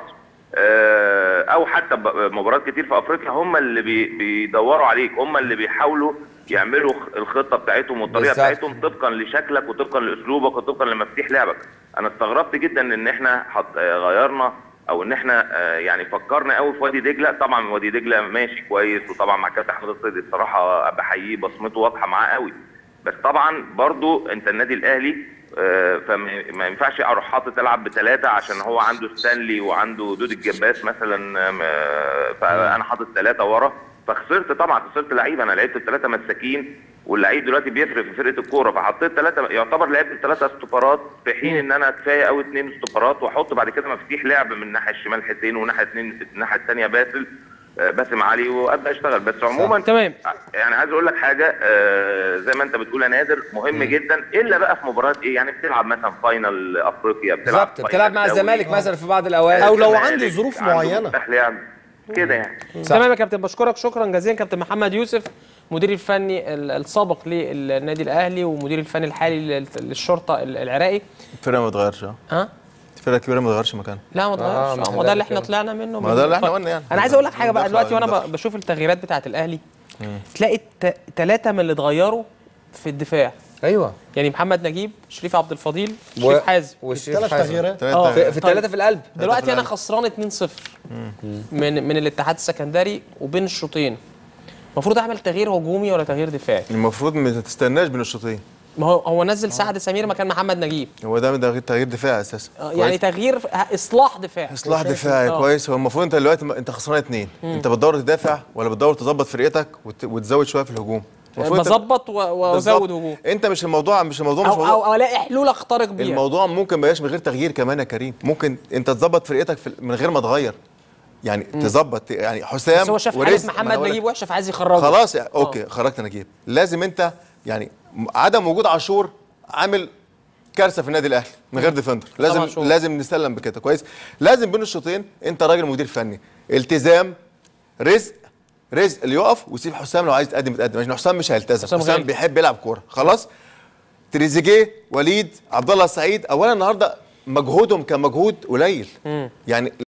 آه، او حتى ب- مباريات كتير في افريقيا هم اللي بي- بيدوروا عليك هم اللي بيحاولوا يعملوا خ- الخطه بتاعتهم والطريقه بالظبط. بتاعتهم طبقا لشكلك وطبقا لاسلوبك وطبقا لمفاتيح لعبك انا استغربت جدا ان احنا حط... آه، غيرنا او ان احنا آه، يعني فكرنا قوي في وادي دجله طبعا وادي دجله ماشي كويس وطبعا مع كابتن احمد الصيدي الصراحه بحييه بصمته واضحه معاه قوي بس طبعا برضو انت النادي الاهلي آه، فما ما ينفعش اروح حاطط العب بثلاثه عشان هو عنده ستانلي وعنده دود الجباس مثلا آم، آه، فانا حاطط ثلاثه ورا فخسرت طبعا خسرت لعيبه انا لعبت بثلاثه مساكين واللعيب دلوقتي بيفرق في فرقه الكوره فحطيت ثلاثه يعتبر لعبت ثلاثه استوبرات في حين ان انا كفايه قوي اثنين استوبرات واحط بعد كده مفاتيح لعب من الناحيه الشمال حسين وناحيه اثنين الناحيه الثانيه باسل آه، باسم علي وابدا اشتغل بس عموما تمام يعني عايز اقول لك حاجه آه، زي ما انت بتقول يا نادر مهم جدا الا بقى في مباريات ايه يعني بتلعب مثلا فاينل افريقيا بتلعب بالظبط فاينل بتلعب مع دوري. الزمالك مثلا في بعض الاوقات او لو الزمالك عندي ظروف عنده معينه مفتاح لعب كده يعني تمام يا كابتن بشكرك شكرا جزيلا كابتن محمد يوسف مدير الفني ال- السابق للنادي الاهلي ومدير الفني الحالي لل- للشرطه ال- العراقي الفرقه ما اتغيرش اه ها الفرقه الكبيره ما اتغيرش مكانها لا ما آه، اتغيرش ما آه، احنا ما ده اللي احنا كده. طلعنا منه ما من- ده اللي احنا قلنا يعني. انا عايز اقول لك حاجه بقى دخل- دلوقتي وانا دخل. ب- بشوف التغييرات بتاعه الاهلي تلاقي ثلاثه من اللي اتغيروا في الدفاع ايوه يعني محمد نجيب شريف عبد الفضيل و- شريف حازم والشريف ثلاث حازم. تغييرات ثلاث آه. تغييرات. في الثلاثه في القلب دلوقتي انا خسران 2-0 من من الاتحاد السكندري وبين الشوطين المفروض اعمل تغيير هجومي ولا تغيير دفاعي المفروض ما تستناش بين الشوطين ما هو هو نزل سعد سمير مكان محمد نجيب هو ده ده تغيير دفاعي اساسا آه، يعني تغيير اصلاح دفاعي اصلاح دفاعي آه. كويس هو المفروض انت دلوقتي م- انت خسران اتنين انت بتدور تدافع ولا بتدور تظبط فرقتك وت- وتزود شويه في الهجوم المفروض انت- بظبط و- وازود بالظبط. هجوم انت مش الموضوع مش الموضوع مش او موضوع او, أو الاقي حلول اخترق بيها الموضوع ممكن ما يبقاش من غير تغيير كمان يا كريم ممكن انت تظبط فرقتك في من غير ما تغير يعني تظبط يعني حسام بس هو شاف ورزق، حارس ما أنا محمد بقول لك- نجيب وحشه فعايز يخرجه خلاص يعني اوكي خرجت نجيب لازم انت يعني م- عدم وجود عاشور عامل كارثه في النادي الاهلي من غير ديفندر لازم عاشور. لازم نسلم بكده كويس لازم بين الشوطين انت راجل مدير فني التزام رزق رزق اللي يقف ويسيب حسام لو عايز يتقدم يتقدم عشان حسام مش هيلتزم حسام حسام, غالي. بيحب يلعب كوره خلاص تريزيجيه وليد عبد الله السعيد اولا النهارده مجهودهم كان مجهود قليل يعني